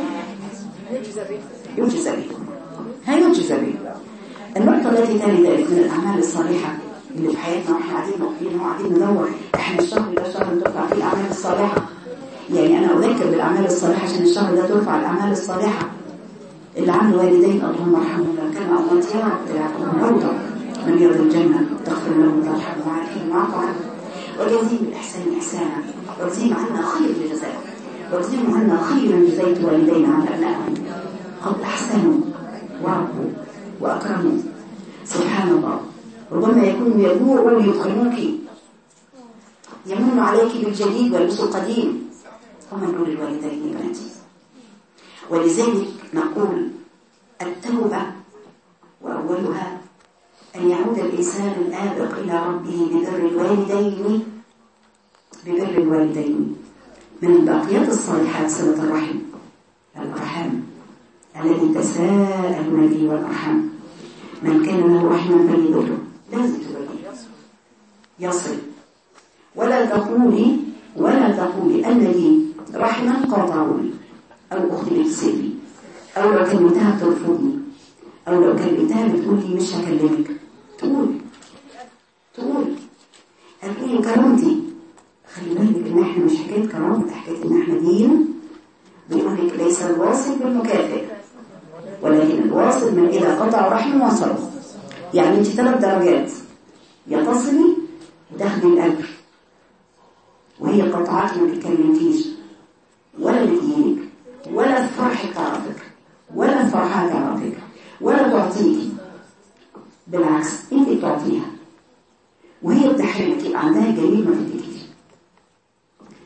B: يجزى به هيجزى به النقطة التي تلي ذلك من الأعمال الصالحة اللي في حياتنا واحنا قاعدين واقفين وقاعدين ندور احنا الشهر ده شهر ترفع فيه الأعمال الصالحة يعني أنا أذكر بالأعمال الصالحة عشان الشهر ده ترفع الأعمال الصالحة اللي عمل والدين اللهم ارحمهم لو كانوا أموات يا رب يعطيهم روضة من يرضى الجنة تغفر لهم وترحمهم وعافهم واعف عنهم وجزيهم بالإحسان إحسانا وجزيهم عنا خير الجزاء وجزيهم عنا خيرا جزيت والدينا عن أبنائهم قد أحسنوا وربوا وأكرموا سبحان الله ربما يكون يجوع يدخلوك يمن عليك بالجديد ويلبس القديم ومن دون الوالدين بناتي ولذلك نقول التوبة وأولها أن يعود الإنسان الآبق إلى ربه ببر الوالدين ببر الوالدين من الباقيات الصالحات صلة الرحم الأرحام الذي تساءلون به والأرحام من كان له رحما فليبره لازم تبره يصل ولا تقولي ولا تقولي أن لي رحما قاطعوني أو أختي بتسيبي أو لو كلمتها بترفضني أو لو كلمتها بتقول لي مش هكلمك تقول تقول هتقولي كرامتي خلي بالك ان احنا مش حكايه كرامه حكايه ان احنا دين بيقول لك ليس الواصل بالمكافئ ولكن الواصل من إذا قطع رحم وصل يعني انت ثلاث درجات يا تصلي وتاخدي الأجر وهي قطعات ما بتكلمكيش ولا بتجيلك ولا الفرح تعرفك ولا الفرحة تعرفك ولا تعطيكي بالعكس انت بتعطيها وهي بتحرمك يبقى عندها جميل ما تديكيش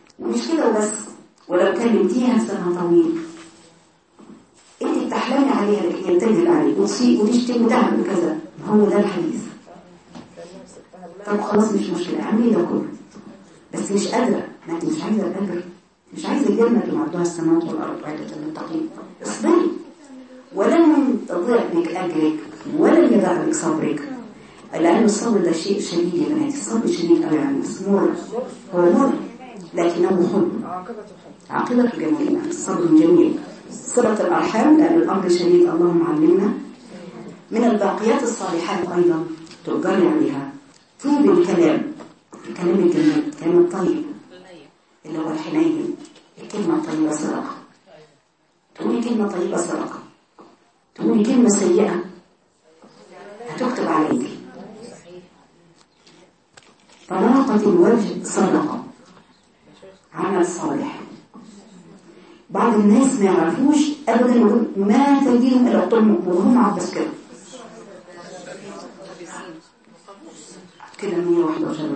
B: حلمتيها سنة طويل انت بتحلمي عليها لكن ينتهي عليك وتصيب وتشتي وتعمل كذا هو ده الحديث طب خلاص مش مشكلة اعملي ده كله بس مش قادرة ما انت مش عايزة الأجر مش عايزة الجنة اللي معدوها السماوات والأرض وعدة المتقين اصبري ولن تضيع بك أجرك ولن يضيع بك صبرك لأن الصبر ده شيء شديد يا بنات الصبر شديد قوي يعني بس مر هو مر لكنه حلو عاقبة جميلة الصبر جميل صلة الأرحام لأن الأمر شديد اللهم علمنا من الباقيات الصالحات أيضا تؤجري عليها طيب الكلام الكلام الجميل الكلام الطيب اللي هو الحنين الكلمة الطيبة صدقة تقولي كلمة طيبة صدقة تقولي كلمة سيئة هتكتب عليك طلاقة الوجه صدقة عمل صالح بعض الناس ما يعرفوش ابدا يقول ما تجيهم الى طم وهم عبس كده كده 111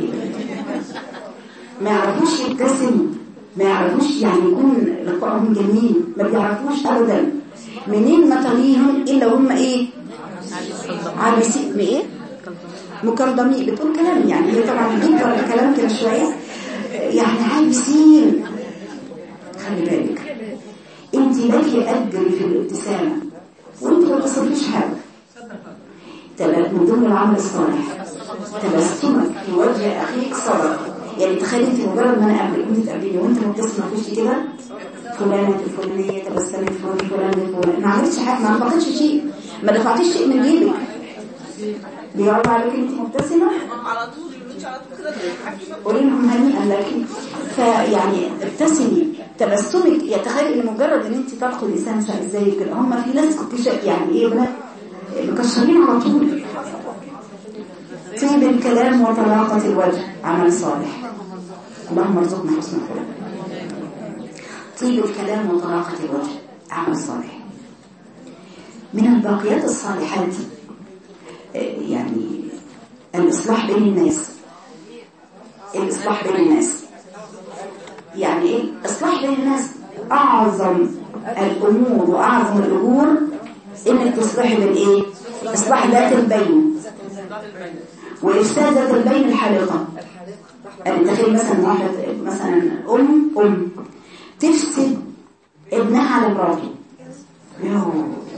B: ما يعرفوش يبتسموا ما يعرفوش يعني يكون لقائهم جميل ما بيعرفوش ابدا منين ما تريهم الا هم ايه عابسين ايه مكردمين بتقول كلام يعني هي طبعا بتجيب ولا كلام كده شويه يعني عابسين خلي بالك انت لك اجر في الابتسامه وانت ما تصرفيش حاجه تبقى من ضمن العمل الصالح تبسمك في وجه اخيك صدقه يعني تخيلي انت مجرد ما انا قابلك وانت تقابليني وانت مبتسمه في وشي كده فلانه الفلانيه تبسمت في فلانه الفلانيه ما عملتش حاجه ما انفقتش شيء ما دفعتيش شيء من جيبك بيقعد عليك انت مبتسمه
C: على طول يقولوا على طول كده
B: قولي لهم هنيئا لكن فيعني ابتسمي تبسمك يتخيل ان مجرد ان انت تلقوا الانسان ازاي كده هم في ناس كنت شا- يعني ايه بنات مكشرين على طول طيب الكلام وطلاقة الوجه عمل صالح اللهم ارزقنا حسن الخلق طيب الكلام وطلاقة الوجه عمل صالح من الباقيات الصالحات آه، يعني الإصلاح بين الناس الإصلاح بين الناس يعني إيه إصلاح بين الناس أعظم الأمور وأعظم الأمور إنك تصلحي بين إيه إصلاح ذات البين وإفساد ذات البين الحالقة يعني تخيل مثلا واحدة مثلا أم أم تفسد ابنها على مراته يوه.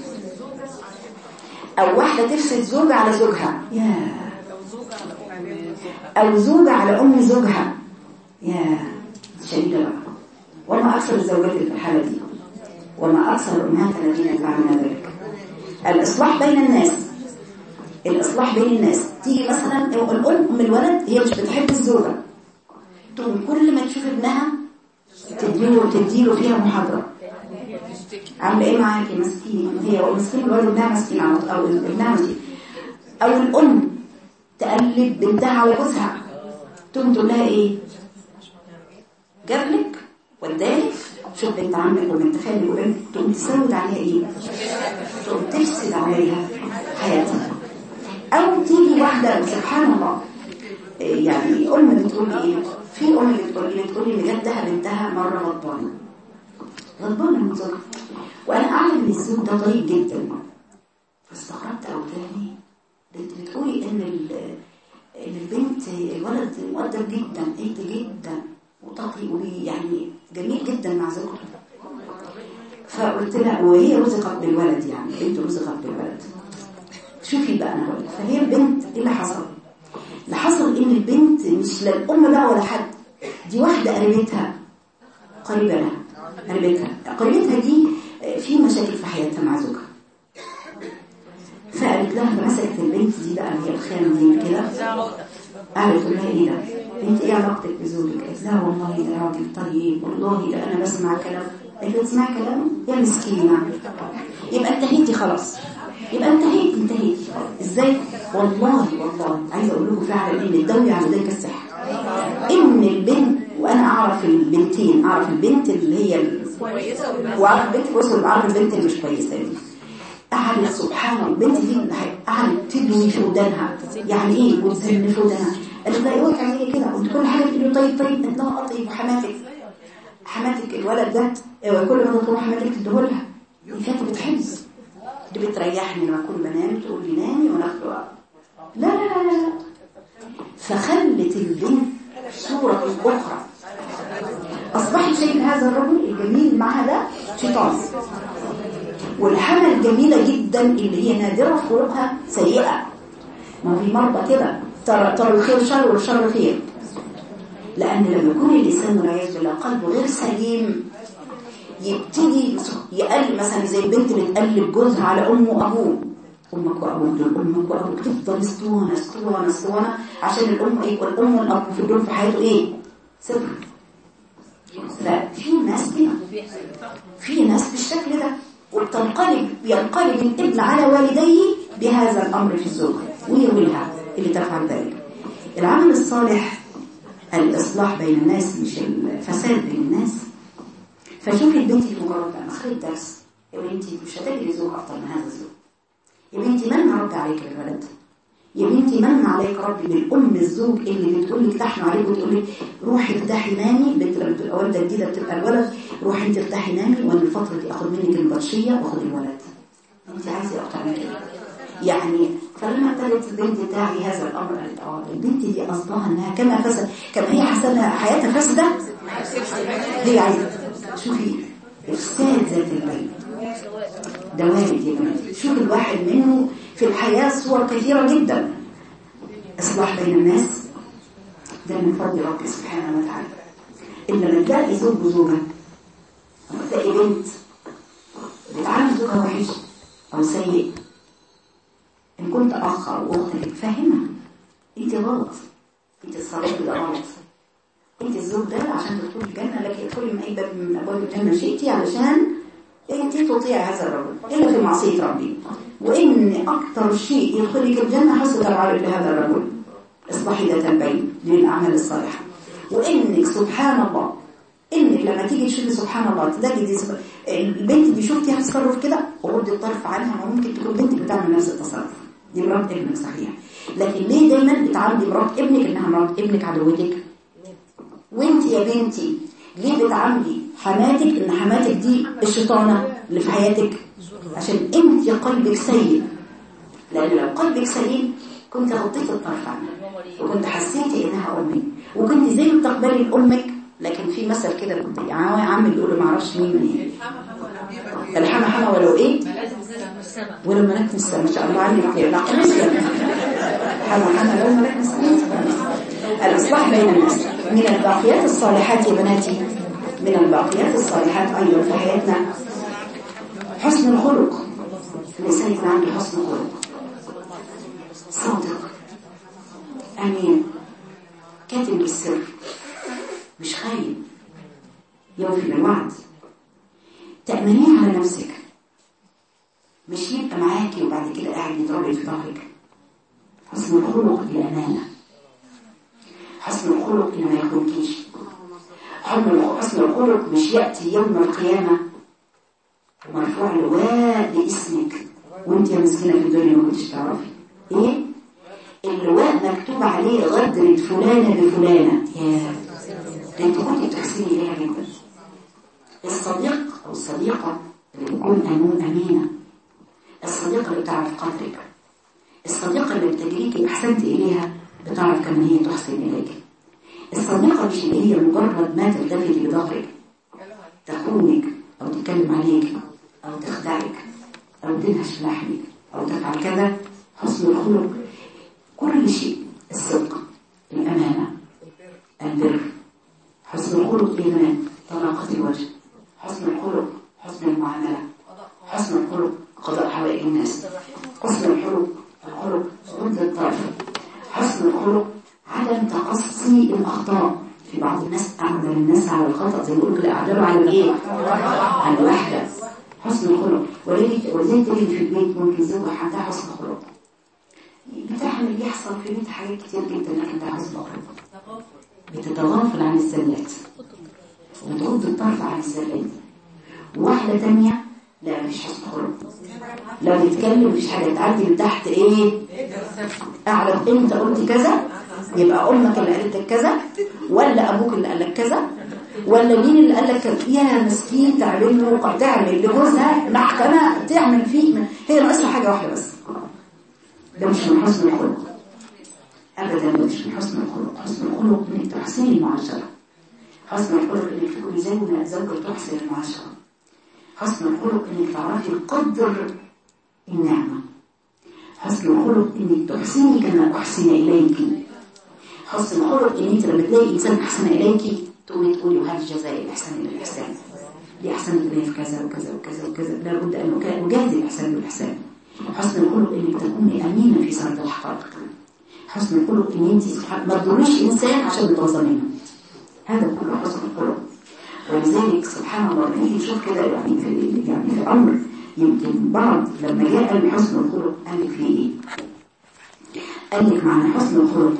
B: أو واحدة تفسد زوجها على زوجها ياه أو زوجة على أم زوجها يا شديدة بقى وما أكثر الزوجات في الحالة دي وما أكثر الأمهات الذين يفعلون ذلك الإصلاح بين الناس الإصلاح بين الناس تيجي مثلا الأم أم الولد هي مش بتحب الزوجة تقوم كل ما تشوف ابنها تديله تديله فيها محاضرة عامله ايه معاكي مسكين هي مسكين الولد ابنها مسكين على طول، او ابنها مسكين او الام تقلب بنتها على جوزها تقوم تقول لها ايه جابلك ودالك شوف بنت عمك وبنت خالك وبنت تقوم تسود عليها ايه تقوم تفسد عليها حياتها او تيجي واحده سبحان الله إيه يعني ام بتقول ايه في ام بتقول لي بتقول لي جدها بنتها مره غضبانه غضبانه من زوجها وانا اعلم ان الزوج ده طيب جدا فاستغربت او تاني بنت بتقولي ان ال- ان البنت الولد مؤدب جدا انت جدا وتقي ويعني جميل جدا مع زوجته فقلت لها وهي رزقت بالولد يعني بنت رزقت بالولد شوفي بقى انا هقول لك. فهي البنت ايه اللي حصل اللي حصل ان البنت مش لا الام بقى ولا حد دي واحده قريبتها قريبه لها قريبتها قريبتها دي في مشاكل في حياتها مع زوجها فقالت لها مسكت البنت دي بقى اللي هي الخام دي كده قالت لها ايه ده انت ايه علاقتك بزوجك قالت لها والله ده راجل طيب والله ده انا بسمع كلام قالت لها تسمع كلامه يا مسكينه يبقى انتهيتي خلاص يبقى انتهيتي انتهيتي ازاي والله والله عايزه اقول لكم فعلا ان الدوري على ذلك السحر ان البنت وانا اعرف البنتين اعرف البنت اللي هي ال- واعرف البنت كويسه واعرف البنت اللي مش كويسه دي قعدت سبحان الله البنت دي قعدت تدوي في ودانها يعني ايه وتزن في ودانها قالت لها اوعي تعملي كده وانت كل حاجه تقولي طيب طيب قالت لها اه طيب وحماتك حماتك الولد ده آه، كل ما تطلب حماتك تديهولها دي كانت بتحز دي بتريحني لما اكون بنام تقول لي نامي وناخده لا لا لا لا لا فخلت البنت صورة أخرى أصبحت شايف هذا الرجل الجميل معها ده شيطان والحمل الجميلة جدا اللي هي نادرة في خلقها سيئة ما في مرضى كده ترى ترى الخير شر والشر خير لأن لما يكون الإنسان والعياذ بالله قلبه غير سليم يبتدي يقل مثلا زي البنت بتقلب جوزها على أمه وأبوه أمك وأبوك دول أمك وأبوك تفضل اسطوانة اسطوانة اسطوانة عشان الأم إيه والأم والأب في دول في حياته إيه؟ صفر ففي ناس كده في ناس بالشكل ده وبتنقلب ينقلب الابن على والديه بهذا الأمر في الزوج ويولها اللي تفعل ذلك العمل الصالح الإصلاح بين الناس مش الفساد بين الناس فشوفي البنت في مجرد ما خدت درس يا بنتي مش هتجري زوج أفضل من هذا الزوج يا بنتي من رد عليك الولد يا بنتي من عليك ربي بالأم الزوج اللي بتقول لك تحن عليك وتقول لك روحي ارتاحي نامي بنت لما بتبقى والده جديده بتبقى الولد روحي انت ارتاحي نامي وانا الفتره دي اخد منك البرشيه واخد الولد انت عايزه اكتر من كده يعني فلما ابتدت البنت تعي هذا الامر قالت اه البنت دي قصدها انها كما فسد كما هي حسنها حياتها فاسده هي عايزه شوفي افساد ذات البين ده وارد يا بنتي شوف الواحد منه في الحياة صور كثيرة جدا إصلاح بين الناس ده من فضل ربي سبحانه وتعالى إن لما تلاقي زوج وزوجة أو تلاقي بنت بتعامل زوجها وحش أو سيء إن كنت أخ أو أخت فاهمها أنت غلط أنت الصلاة ده غلط أنت الزوج ده عشان تدخلي الجنة لك ادخلي من أي باب من أبواب الجنة شئتي علشان أنت تطيع هذا الرجل إلا في معصية ربي وإن أكثر شيء يدخلك الجنة حسن العرب لهذا الرجل اصبحي ذات البين للأعمال الصالحة وإنك سبحان الله إنك لما تيجي تشوفي سبحان الله تلاقي دي سب... البنت دي شفتيها تصرف كده وغض الطرف عنها ما ممكن تكون بنت بتعمل نفس التصرف دي مرات ابنك صحيح لكن ليه دايما بتعاملي مرات ابنك انها مرات ابنك عدوتك وانت يا بنتي ليه بتعاملي حماتك ان حماتك دي الشيطانه اللي في حياتك عشان انت قلبك سيء لان لو قلبك سليم كنت غطيت الطرف عنها وكنت حسيتي انها امي وكنت زي ما بتقبلي لامك لكن في مثل كده كنت عم بيقولوا ما اعرفش مين منين الحما حما ولو ايه ولو ملك من السماء ما شاء الله عليك لا حما حما لو ملك من السماء الاصلاح بين الناس من الباقيات الصالحات يا بناتي من الباقيات الصالحات ايضا في حياتنا حسن الخلق الإنسان يكون عنده حسن خلق صادق أمين كاتم بالسر مش خايب يوفي بالوعد تأمنين على نفسك مش يبقى معاكي وبعد كده قاعد يضربك في ظهرك حسن الخلق الأمانة حسن الخلق إن ما يخونكيش حسن الخلق مش يأتي يوم القيامة ومرفوع لواء باسمك وانت يا مسكينة في الدنيا ما كنتش تعرفي ايه اللواء مكتوب عليه غدرة فلانة بفلانة يا ده انت كنت بتحسني اليها جدا الصديق او الصديقة اللي بتكون امون امينة الصديقة اللي بتعرف قدرك الصديقة اللي بتجريكي احسنت اليها بتعرف كم هي تحسن اليك الصديقة مش اللي هي مجرد ما تلتفت بظهرك تخونك او تتكلم عليك أو تخدعك أو تنهش في لحمك أو تفعل كذا حسن الخلق كل شيء الصدق الأمانة البر حسن الخلق الإيمان طلاقة الوجه حسن الخلق حسن المعاملة حسن الخلق قضاء حوائج الناس حسن الخلق الخلق غض الطرف حسن الخلق عدم تقصي الأخطاء في بعض الناس أعدل الناس على الخطأ زي ما يقولوا كده أعدلوا على الإيه؟ على الوحدة حسن الخلق ولذلك تجد في البيت ممكن زوجة عندها حسن خلق بتعمل يحصل في بيت حاجات كتير جدا لكن ده حسن خلق بتتغافل عن السلبيات وبتغض الطرف عن السلبيات واحدة تانية لا مفيش حسن خلق لو بيتكلم مفيش حاجة تعدي من تحت ايه اعرف انت قلت كذا يبقى امك اللي قالت لك كذا ولا ابوك اللي قال لك كذا ولا مين اللي قال لك يا مسكين تعمل له تعمل لجوزها محكمة تعمل فيه هي ناقصها حاجة واحدة بس ده مش من حسن الخلق أبدا ده مش من حسن الخلق حسن الخلق إنك تحسني المعاشرة حسن الخلق إنك تكوني زوجة زوجة تحسن المعاشرة حسن الخلق إنك تعرفي قدر النعمة حسن الخلق إنك تحسني كما أحسن إليك حسن الخلق إن أنت لما تلاقي إنسان أحسن إليك تقومي تقولي وهذا الجزاء الإحسان بالإحسان دي أحسن إليه في كذا وكذا وكذا وكذا لابد أن أجازي الإحسان بالإحسان حسن الخلق إنك تكوني أمينة في سرد الحقائق حسن الخلق إن أنت سبحان ما تضريش إنسان عشان تظلمينه هذا كله حسن الخلق ولذلك سبحان الله لما نيجي نشوف كده يعني في يعني في أمر يمكن بعض لما جاء قال حسن الخلق قال لك فيه إيه؟ قال لك معنى حسن الخلق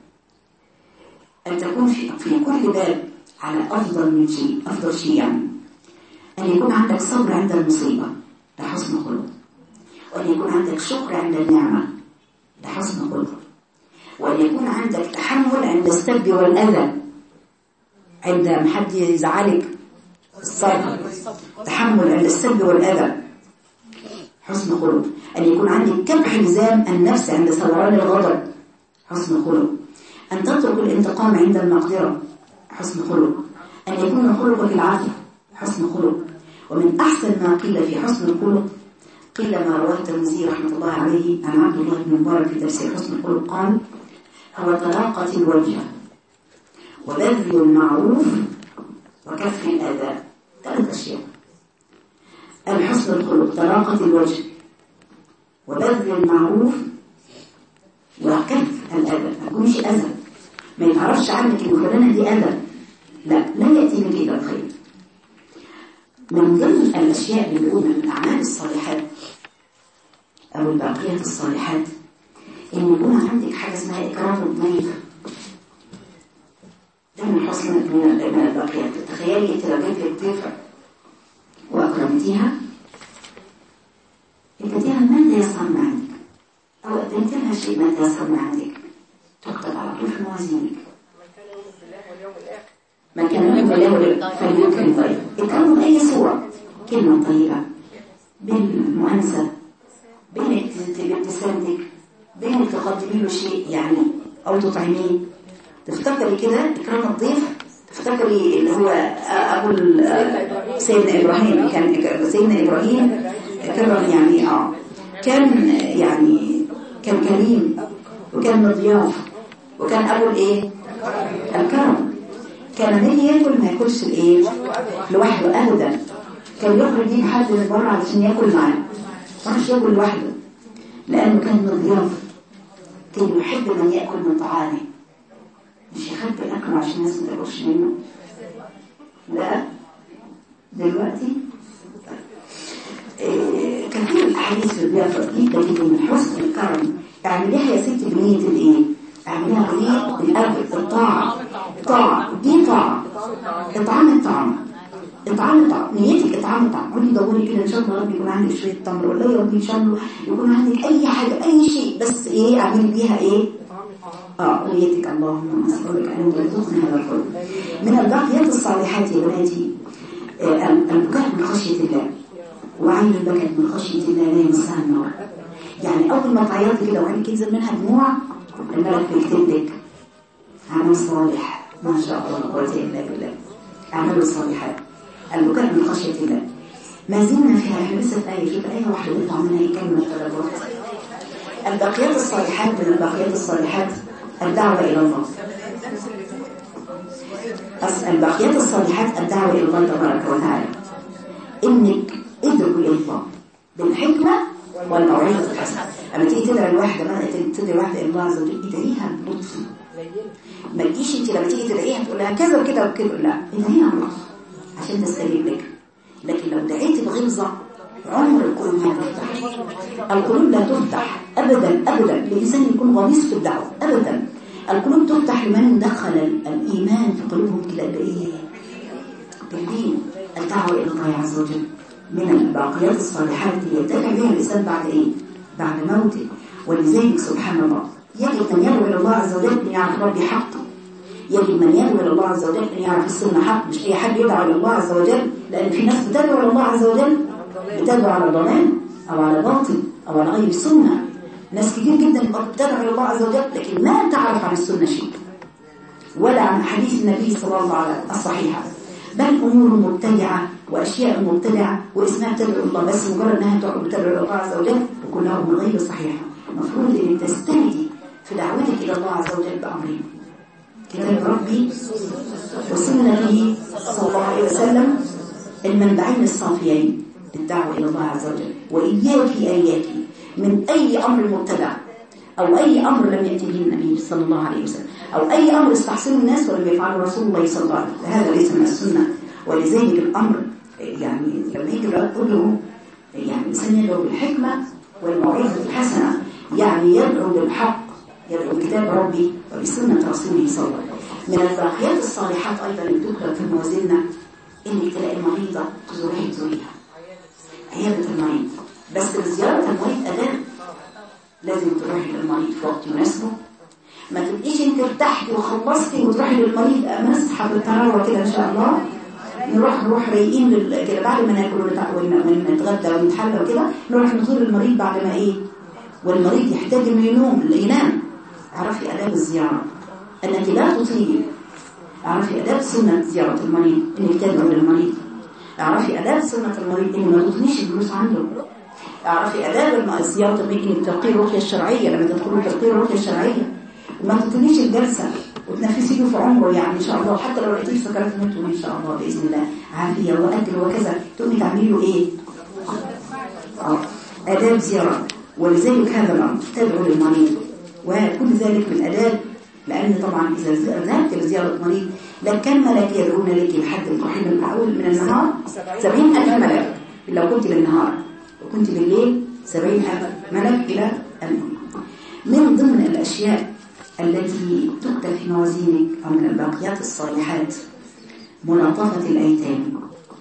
B: أن تكون في, في كل باب على أفضل من شيء أفضل شيء يعني أن يكون عندك صبر عند المصيبة ده حسن خلق وأن يكون عندك شكر عند النعمة ده حسن خلق وأن يكون عندك تحمل عند السب والأذى عند ما حد يزعلك الصبر تحمل عند السب والأذى حسن خلق أن يكون عندك كبح لزام النفس عند ثوران الغضب حسن خلق أن تترك الانتقام عند المقدرة حسن خلق أن يكون خلقك العافية حسن خلق ومن أحسن ما قيل في حسن الخلق قيل ما رواه الترمذي رحمه الله عليه عن عبد الله بن مبارك في تفسير حسن الخلق قال هو طلاقة الوجه وبذل المعروف وكف الأذى ثلاث أشياء الحسن الخلق طلاقة الوجه وبذل المعروف وكف الأذى ما يكونش أذى ما يتعرفش عنك إن فلانة دي أذى لا لا يأتي منك إلا الخير من ضمن الأشياء اللي بيقولنا من الأعمال الصالحات أو الباقيات الصالحات إن يكون عندك حاجة اسمها إكرام الضيف ده من حسن من الباقيات تخيلي أنت لو جبت لك ضيفة وأكرمتيها اديتيها ماذا يصنع عنك أو قدمت لها شيء ماذا يصنع عندك تكتب على طول في موازينك من كان يحب الله فليكرم طيب اكرموا بأي صورة كلمة طيبة بالمؤنسة بين ابتسامتك بين تقدمي له شيء يعني أو تطعميه تفتكري كده إكرام الضيف تفتكري اللي هو أبو سيدنا إبراهيم كان سيدنا إبراهيم كرم يعني آه كان يعني كان كريم وكان مضياف وكان أبو الإيه الكرم كان نيجي ياكل ما ياكلش الإيه لوحده أبدا كان يخرج يجيب حد من بره علشان ياكل معاه ما كانش ياكل لوحده لأنه كان مضياف كان يحب من يأكل من طعامه مش يخبي الأكل عشان الناس ما تاكلش منه لا دلوقتي إيه كثير الأحاديث في الضيافة جدا جدا من حسن الكرم اعمليها يا ستي بنية الإيه؟ اعمليها بنية الأب الطاعة طاعة دي طاعة إطعام الطعام إطعام الطعام نيتك إطعام الطعام قولي دوري كده إن شاء الله ربي يكون عندك شوية تمر ولا يا ربي إن شاء الله يكون عندك أي حاجة أي شيء بس إيه اعملي بيها إيه؟ آه نيتك اللهم أسألك أن ترزقنا هذا الخلق من الباقيات الصالحات يا بناتي آه البكاء من خشية الله وعين البكاء من خشية الله لا يمسها النار يعني أول ما تعيطي كده وعينك ينزل منها دموع الملك بيكتب لك عمل صالح ما شاء الله لا قوة إلا بالله أعمال الصالحات البكاء من خشية الله ما زلنا فيها احنا لسه في آية شوف آية واحدة نطلع منها يكمل ثلاث وقت الباقيات الصالحات من الباقيات الصالحات الدعوة إلى الله الباقيات الصالحات الدعوة إلى الله تبارك وتعالى إنك ادعو إلى الله بالحكمة والموعظة الحسنة أما تيجي تدعي الواحدة ما تدعي واحدة إلى الله عز وجل ادعيها بلطف ما تجيش أنت لما تيجي تدعيها تقول لها كذا وكذا وكذا لا ادعيها بلطف عشان تستجيب لك لكن لو دعيت بغلظة عمر القلوب ما تفتح القلوب لا تفتح أبدا أبدا الإنسان يكون غليظ في الدعوة أبدا القلوب تفتح لمن دخل الإيمان في قلوبهم كده بإيه بالدين الدعوة إلى الله عز وجل من الباقيات الصالحات اللي يتبع بها الإنسان بعد إيه بعد موته ولذلك سبحان الله يجب أن يدعو إلى الله عز وجل أن يعرف ربي حقه يجب من يدعو إلى الله عز وجل أن يعرف السنة حق مش أي حد يدعو إلى الله عز وجل لأن في ناس بتدعو إلى الله عز وجل بتدعو على ضلال أو على باطل أو على غير سنة ناس كتير جدا بتدعو إلى الله عز وجل لكن ما تعرف عن السنة شيء ولا عن حديث النبي صلى الله عليه وسلم الصحيحة بل أمور مبتدعة وأشياء مبتدعة واسمها تدعو الله بس مجرد أنها تدعو إلى الله عز وجل وكلها من غير صحيحة المفروض أن تستندي في دعوتك إلى الله عز وجل بأمرين كتاب ربي وسنته صلى الله عليه وسلم المنبعين الصافيين للدعوة إلى الله عز وجل وإياك إياك من أي أمر مبتدع أو أي أمر لم يأتي به النبي صلى الله عليه وسلم أو أي أمر استحسنه الناس ولم يفعله رسول الله صلى الله عليه وسلم هذا ليس من السنة ولذلك الأمر يعني لما يجي يقول له يعني الإنسان يدعو بالحكمة والموعظة الحسنة يعني يدعو بالحق يدعو بكتاب ربي وبسنة رسوله صلى الله عليه وسلم من الباقيات الصالحات أيضا اللي تذكر في موازيننا إنك تلاقي المريضة تزوريها تزوريها عيادة المريض بس زيارة المريض أداء لازم تروحي للمريض في وقت يناسبه ما تبقيش انت ارتحتي وخلصتي وتروحي للمريض نصحى بالتراوة كده ان شاء الله نروح نروح رايقين لل- كده بعد ما ناكل ونتع- ون- ونتغدى ونتحلى وكده نروح نزور المريض بعد ما ايه والمريض يحتاج انه ينوم ينام اعرفي اداب الزياره انك لا تطيلي اعرفي اداب سنه زياره المريض انك تدعو للمريض اعرفي اداب سنه المريض ان ما تطنيش الفلوس عنده اعرفي اداب الم- زياره المريض انك تلقي الرقيه الشرعيه لما تدخلوا تلقي الرقيه الشرعيه وما تطنيش الجلسه وتنفسي له في عمره يعني ان شاء الله حتى لو لقيتيه سكرات موته ان شاء الله باذن الله عافيه واكل وكذا تقومي تعملي له ايه آه. آداب زيارة ولذلك هذا الأمر تدعو للمريض وكل ذلك من آداب لأن طبعا إذا ذهبت لزيارة مريض لكن كم ملك يدعون لك لحد الرحيم الأول من النهار سبعين ألف ملك لو كنت بالنهار وكنت بالليل سبعين ألف ملك إلى أن من ضمن الأشياء التي تكتب في موازينك أو من الباقيات الصالحات ملاطفة الأيتام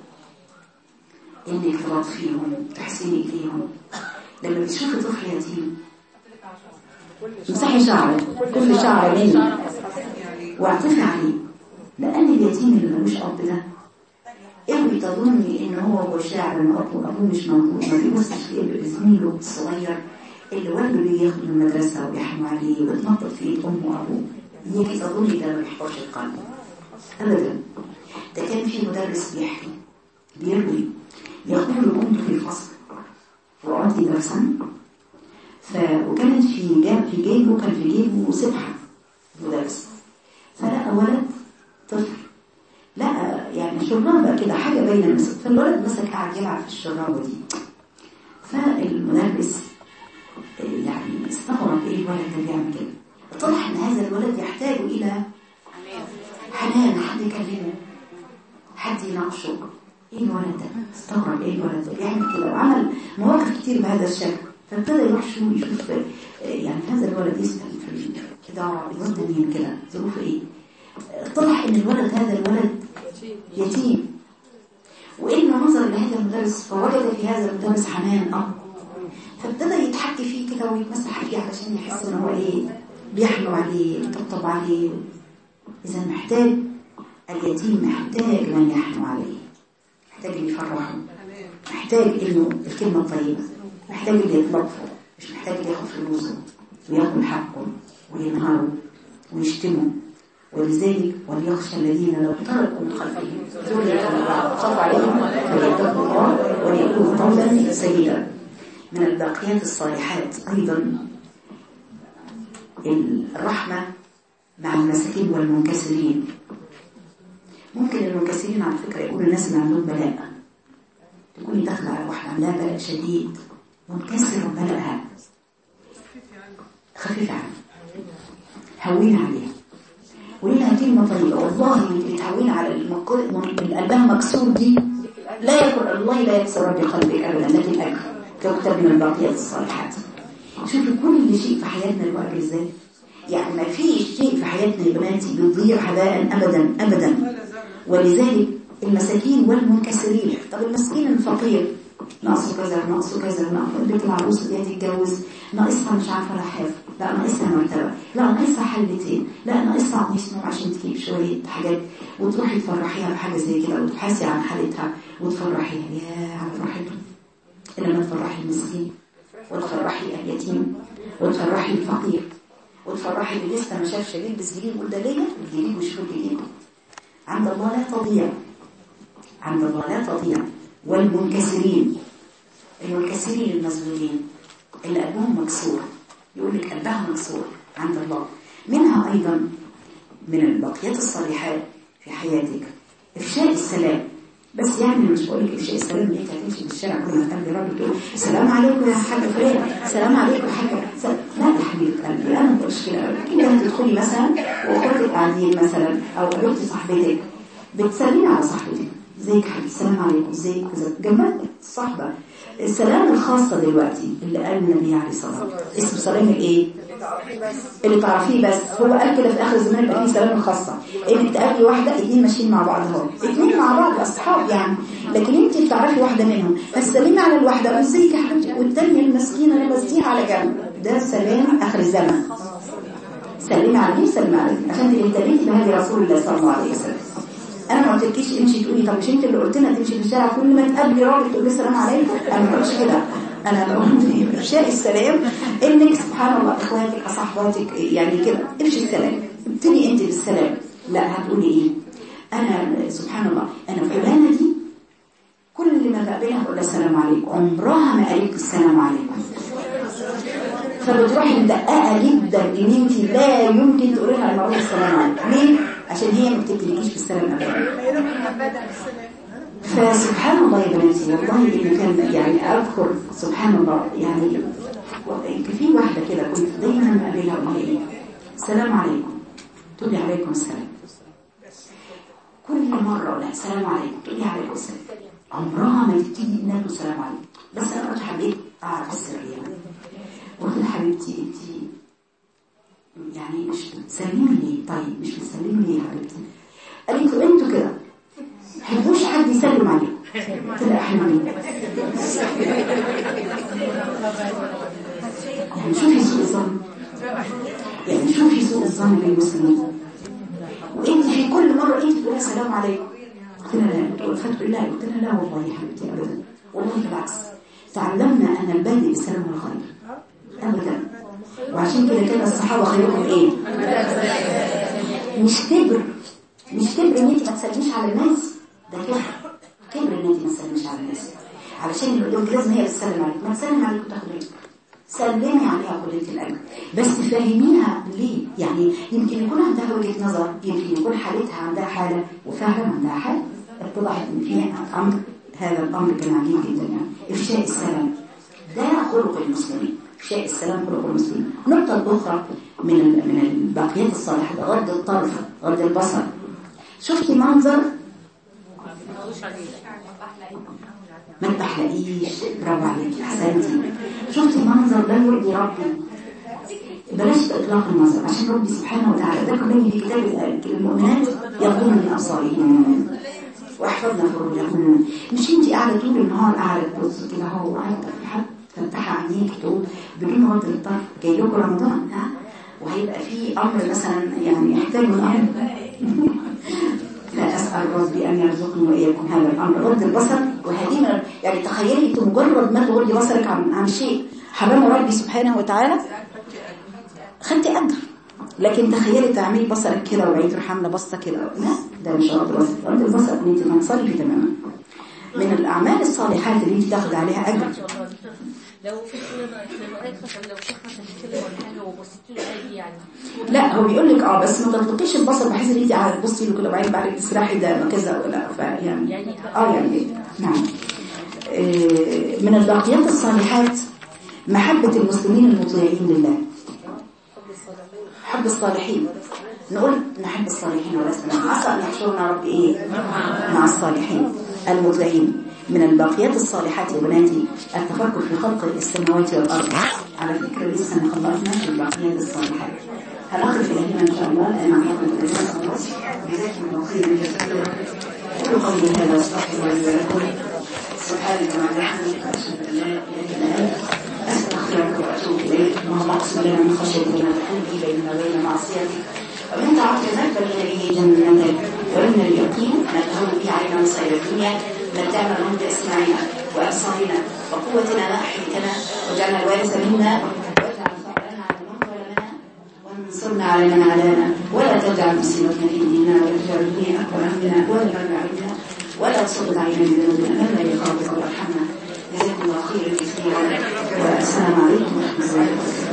B: انك تلطفيهم تحسني اليهم لما بتشوفي طفل يتيم امسحي شعره كل شعره مني واعطفي عليه لان اليتيم اللي ملوش اب ده اوعي تظني ان هو هو شاعر ان ابوه ابوه مش موجود ما بيبصش في زميله الصغير اللي والده بيجي ياخده من المدرسه وبيحموا عليه ويتنطط في ايد امه وابوه يجي تظني ده ما بيحضرش القلب ابدا ده كان في مدرس بيحكي بيروي يقول كنت في الفصل وعدت درسا ف... وكانت في جاب في جيبه كان في جيبه سبحة مدرس فلقى ولد طفل لقى يعني شرابة كده حاجة بين المسك فالولد مسك قاعد يلعب في الشرابة دي فالمدرس يعني استغرب ايه الولد ده بيعمل كده اتضح ان هذا الولد يحتاج الى حنان حد يكلمه حد يناقشه ايه الولد ده استغرب ايه الولد ده بيعمل كده وعمل مواقف كتير بهذا الشكل فابتدى يروح شو يشوف آه، يعني هذا الولد يسأل في الإدارة الولد ده مين كده ظروفه ايه اتضح ان الولد هذا الولد يتيم وانه نظر لهذا المدرس فوجد في هذا المدرس حنان اب فابتدى يتحكي فيه كده ويتمسح فيه علشان يحس ان هو ايه بيحلو عليه ويطبطب عليه اذا محتاج اليتيم محتاج من يحنو عليه محتاج اللي يفرحه محتاج انه الكلمة الطيبة محتاج اللي يطلقه مش محتاج اللي ياخد فلوسه وياكل حقه وينهاره ويشتمه ولذلك وليخشى الذين لو تركوا من خلفهم ذرية خاف عليهم فليتقوا الله وليقولوا قولا سيدا من الباقيات الصالحات أيضا الرحمة مع المساكين والمنكسرين ممكن المنكسرين على فكرة يقولوا الناس اللي عندهم بلاء تكوني داخلة على واحدة عندها بلاء شديد منكسر بلاءها خفيف عنها هون عليها وليها كلمة طيبة والله انت بتهوني على المق- اللي قلبها مكسور دي لا يكن الله لا يكسر بقلبك ابدا لكن اجر تكتب من الباقيات الصالحات شوفي كل شيء في حياتنا الوقت ازاي يعني ما فيش شيء في حياتنا يا بناتي بيضيع هباء ابدا ابدا ولذلك المساكين والمنكسرين طب المسكين الفقير ناقصه كذا ناقصه كذا ناقصه البنت العروسه دي هتتجوز ناقصها مش عارفه لحاف لا ناقصها مرتبه لا ناقصها حلتين لا ناقصها قميص نوم عشان تجيب شويه حاجات وتروحي تفرحيها بحاجه زي كده وتبحثي عن حالتها وتفرحيها يا على فرحته لما تفرحي المسكين وتفرحي اليتيم وتفرحي الفقير وتفرحي اللي لسه ما شافش يلبس جديد يقول ده ليا الجديد وشوف الجديد عند الله لا تضيع عند الله لا تضيع والمنكسرين المنكسرين المذلولين اللي قلبهم مكسور يقول لك قلبها مكسور عند الله منها أيضا من البقيات الصالحات في حياتك إفشاء السلام بس يعني مش بقول لك إفشاء السلام إن أنت هتمشي في الشارع كل ما تقابلي راجل تقول السلام عليكم يا حاج فلان السلام عليكم يا حاج سلام. لا يا حبيبة قلبي أنا ما بقولش كده أنت هتدخلي مثلا وأخواتك قاعدين مثلا أو قابلتي صاحبتك بتسلمي على صاحبتك ازيك يا حبيبي السلام عليكم ازيك كذا جنبك الصحبه السلام الخاصه دلوقتي اللي قال النبي عليه الصلاه والسلام اسم سلام الايه اللي تعرفيه بس هو قال كده في اخر الزمان يبقى فيه سلام الخاصه انك تقابلي واحده اتنين ماشيين مع بعض اهو اتنين مع بعض اصحاب يعني لكن انت بتعرفي واحده منهم فتسلمي على الواحده ازيك يا حبيبتي والثانيه المسكينه اللي مسكيها على جنب ده سلام اخر الزمن سلمي على مين سلمي على مين عشان تبقي ابتديتي بهدي رسول الله صلى الله عليه وسلم انا ما قلتلكيش امشي تقولي طب مش انت اللي قلت لنا تمشي في الشارع كل ما تقابلي راجل تقولي السلام عليكم انا ما قلتش كده انا بقول في افشاء السلام انك سبحان الله اخواتك صاحباتك يعني كده افشي السلام ابتدي انت بالسلام لا هتقولي ايه انا سبحان الله انا فلانه دي كل ما بقابلها اقول لها السلام عليكم عمرها ما قالت السلام عليكم فبتروحي مدققه جدا ان انت لا يمكن تقولي لها المعروف السلام عليكم ليه عشان هي ما بتبتديكيش بالسلام ابدا فسبحان الله يا بناتي والله اللي كان يعني اذكر سبحان الله يعني كان في واحده كده كنت دايما اقابلها اقول لها ايه السلام عليكم تقول لي عليكم السلام كل مره اقول لها السلام عليكم تقول لي عليكم السلام عمرها ما تبتدي انها تقول السلام عليكم بس انا قلت حبيت اعرف السر يعني قلت لها حبيبتي انت يعني مش بتسلمي ليه طيب مش بتسلمي ليه يا حبيبتي قالت له انتوا كده حبوش حد يسلم عليكم قلت لها احنا مين يعني شوفي سوء الظن يعني شوفي سوء الظن بالمسلمين وانت في كل مره انت تقولي السلام عليكم قلت لها لا تقول فتقول لا قلت لها لا والله يا حبيبتي ابدا والله بالعكس تعلمنا ان البادئ بالسلام والخير ابدا وعشان كده كان الصحابه خيرهم ايه مش كبر مش كبر ان انت ما تسلميش على الناس ده كبر كبر ان انت ما تسلميش على الناس علشان يقول لك لازم هي اللي تسلم عليك ما تسلم عليك وتاخد رزق سلمي عليها قلة الأجر بس فهميها ليه يعني يمكن يكون عندها وجهة نظر يمكن يكون حالتها عندها حالة وفعلا عندها حالة اتضحت ان فيها أمر هذا الأمر كان عجيب جدا يعني إفشاء السلام ده خلق المسلمين إفشاء السلام خلق المسلمين النقطة الأخرى من من الباقيات الصالحة غض الطرف غض البصر شفتي منظر ما تحلقيش برافو عليكي احسنتي شفتي منظر لا يرضي ربي بلاش اطلاق النظر عشان ربي سبحانه وتعالى ده كمان في كتاب المؤمنات يغضون من ابصارهن واحفظنا فروجهن مش انت قاعده طول النهار قاعده تبص كده اهو قاعده حد فتح عينيك تقول بدون غض الطرف جاي لكم رمضان ها وهيبقى في امر مثلا يعني يحتاج الامر فأسأل ربي أن يرزقني وإياكم هذا الأمر غض البصر وهذه من يعني تخيلي أنت مجرد ما تغضي بصرك عن, عن شيء حرمه ربي سبحانه وتعالى خدتي أجر لكن تخيلي تعملي بصرك كده وبعدين تروحي عامله بصه كده لا ده مش غض البصر غض البصر ان انت تنصرفي تماما من الأعمال الصالحات اللي انت تاخد عليها أجر
C: لو في لو شيخ مثلا بيتكلم ولا حاجه وبصيت له عادي يعني
B: لا هو بيقول لك اه بس ما تطلقيش البصر بحيث ان انت قاعده تبصي له كده وبعدين بعد تسرحي ده كذا ولا فيعني
C: يعني
B: اه يعني نعم آه، من الباقيات الصالحات محبة المسلمين المطيعين لله حب الصالحين نقول نحب الصالحين ولسنا عسى أن يحشرنا ربي إيه مع الصالحين المطيعين من الباقيات الصالحات يا بناتي التفكر في خلق السماوات والأرض على فكرة لسه ما خلصناش الباقيات الصالحات هنقف إلى هنا إن شاء الله لأن عملنا الجزء جزاكم الله خيرا جزاكم الله قولوا قولي هذا استغفر الله لي ولكم سبحان سبحانك وبحمدك أشهد أن لا إله إلا أنت أستغفرك وأتوب إليك اللهم اقسم لنا من خشيتك ما تحول به بيننا وبين معصيتك ومن طاعتك ما تبلغ به جنتك ومن اليقين ما تهون به علينا مصائب الدنيا متعنا اللهم بأسماعنا وأبصارنا وقوتنا ما أحييتنا واجعلنا الوارث منا واجعل ثأرنا على من ظلمنا وانصرنا على من عادانا ولا تجعل مصيبتنا في ديننا ولا تجعل الدنيا أكبر همنا ولا مبلغ علمنا ولا تصد علينا بذنوبنا من لا يغفر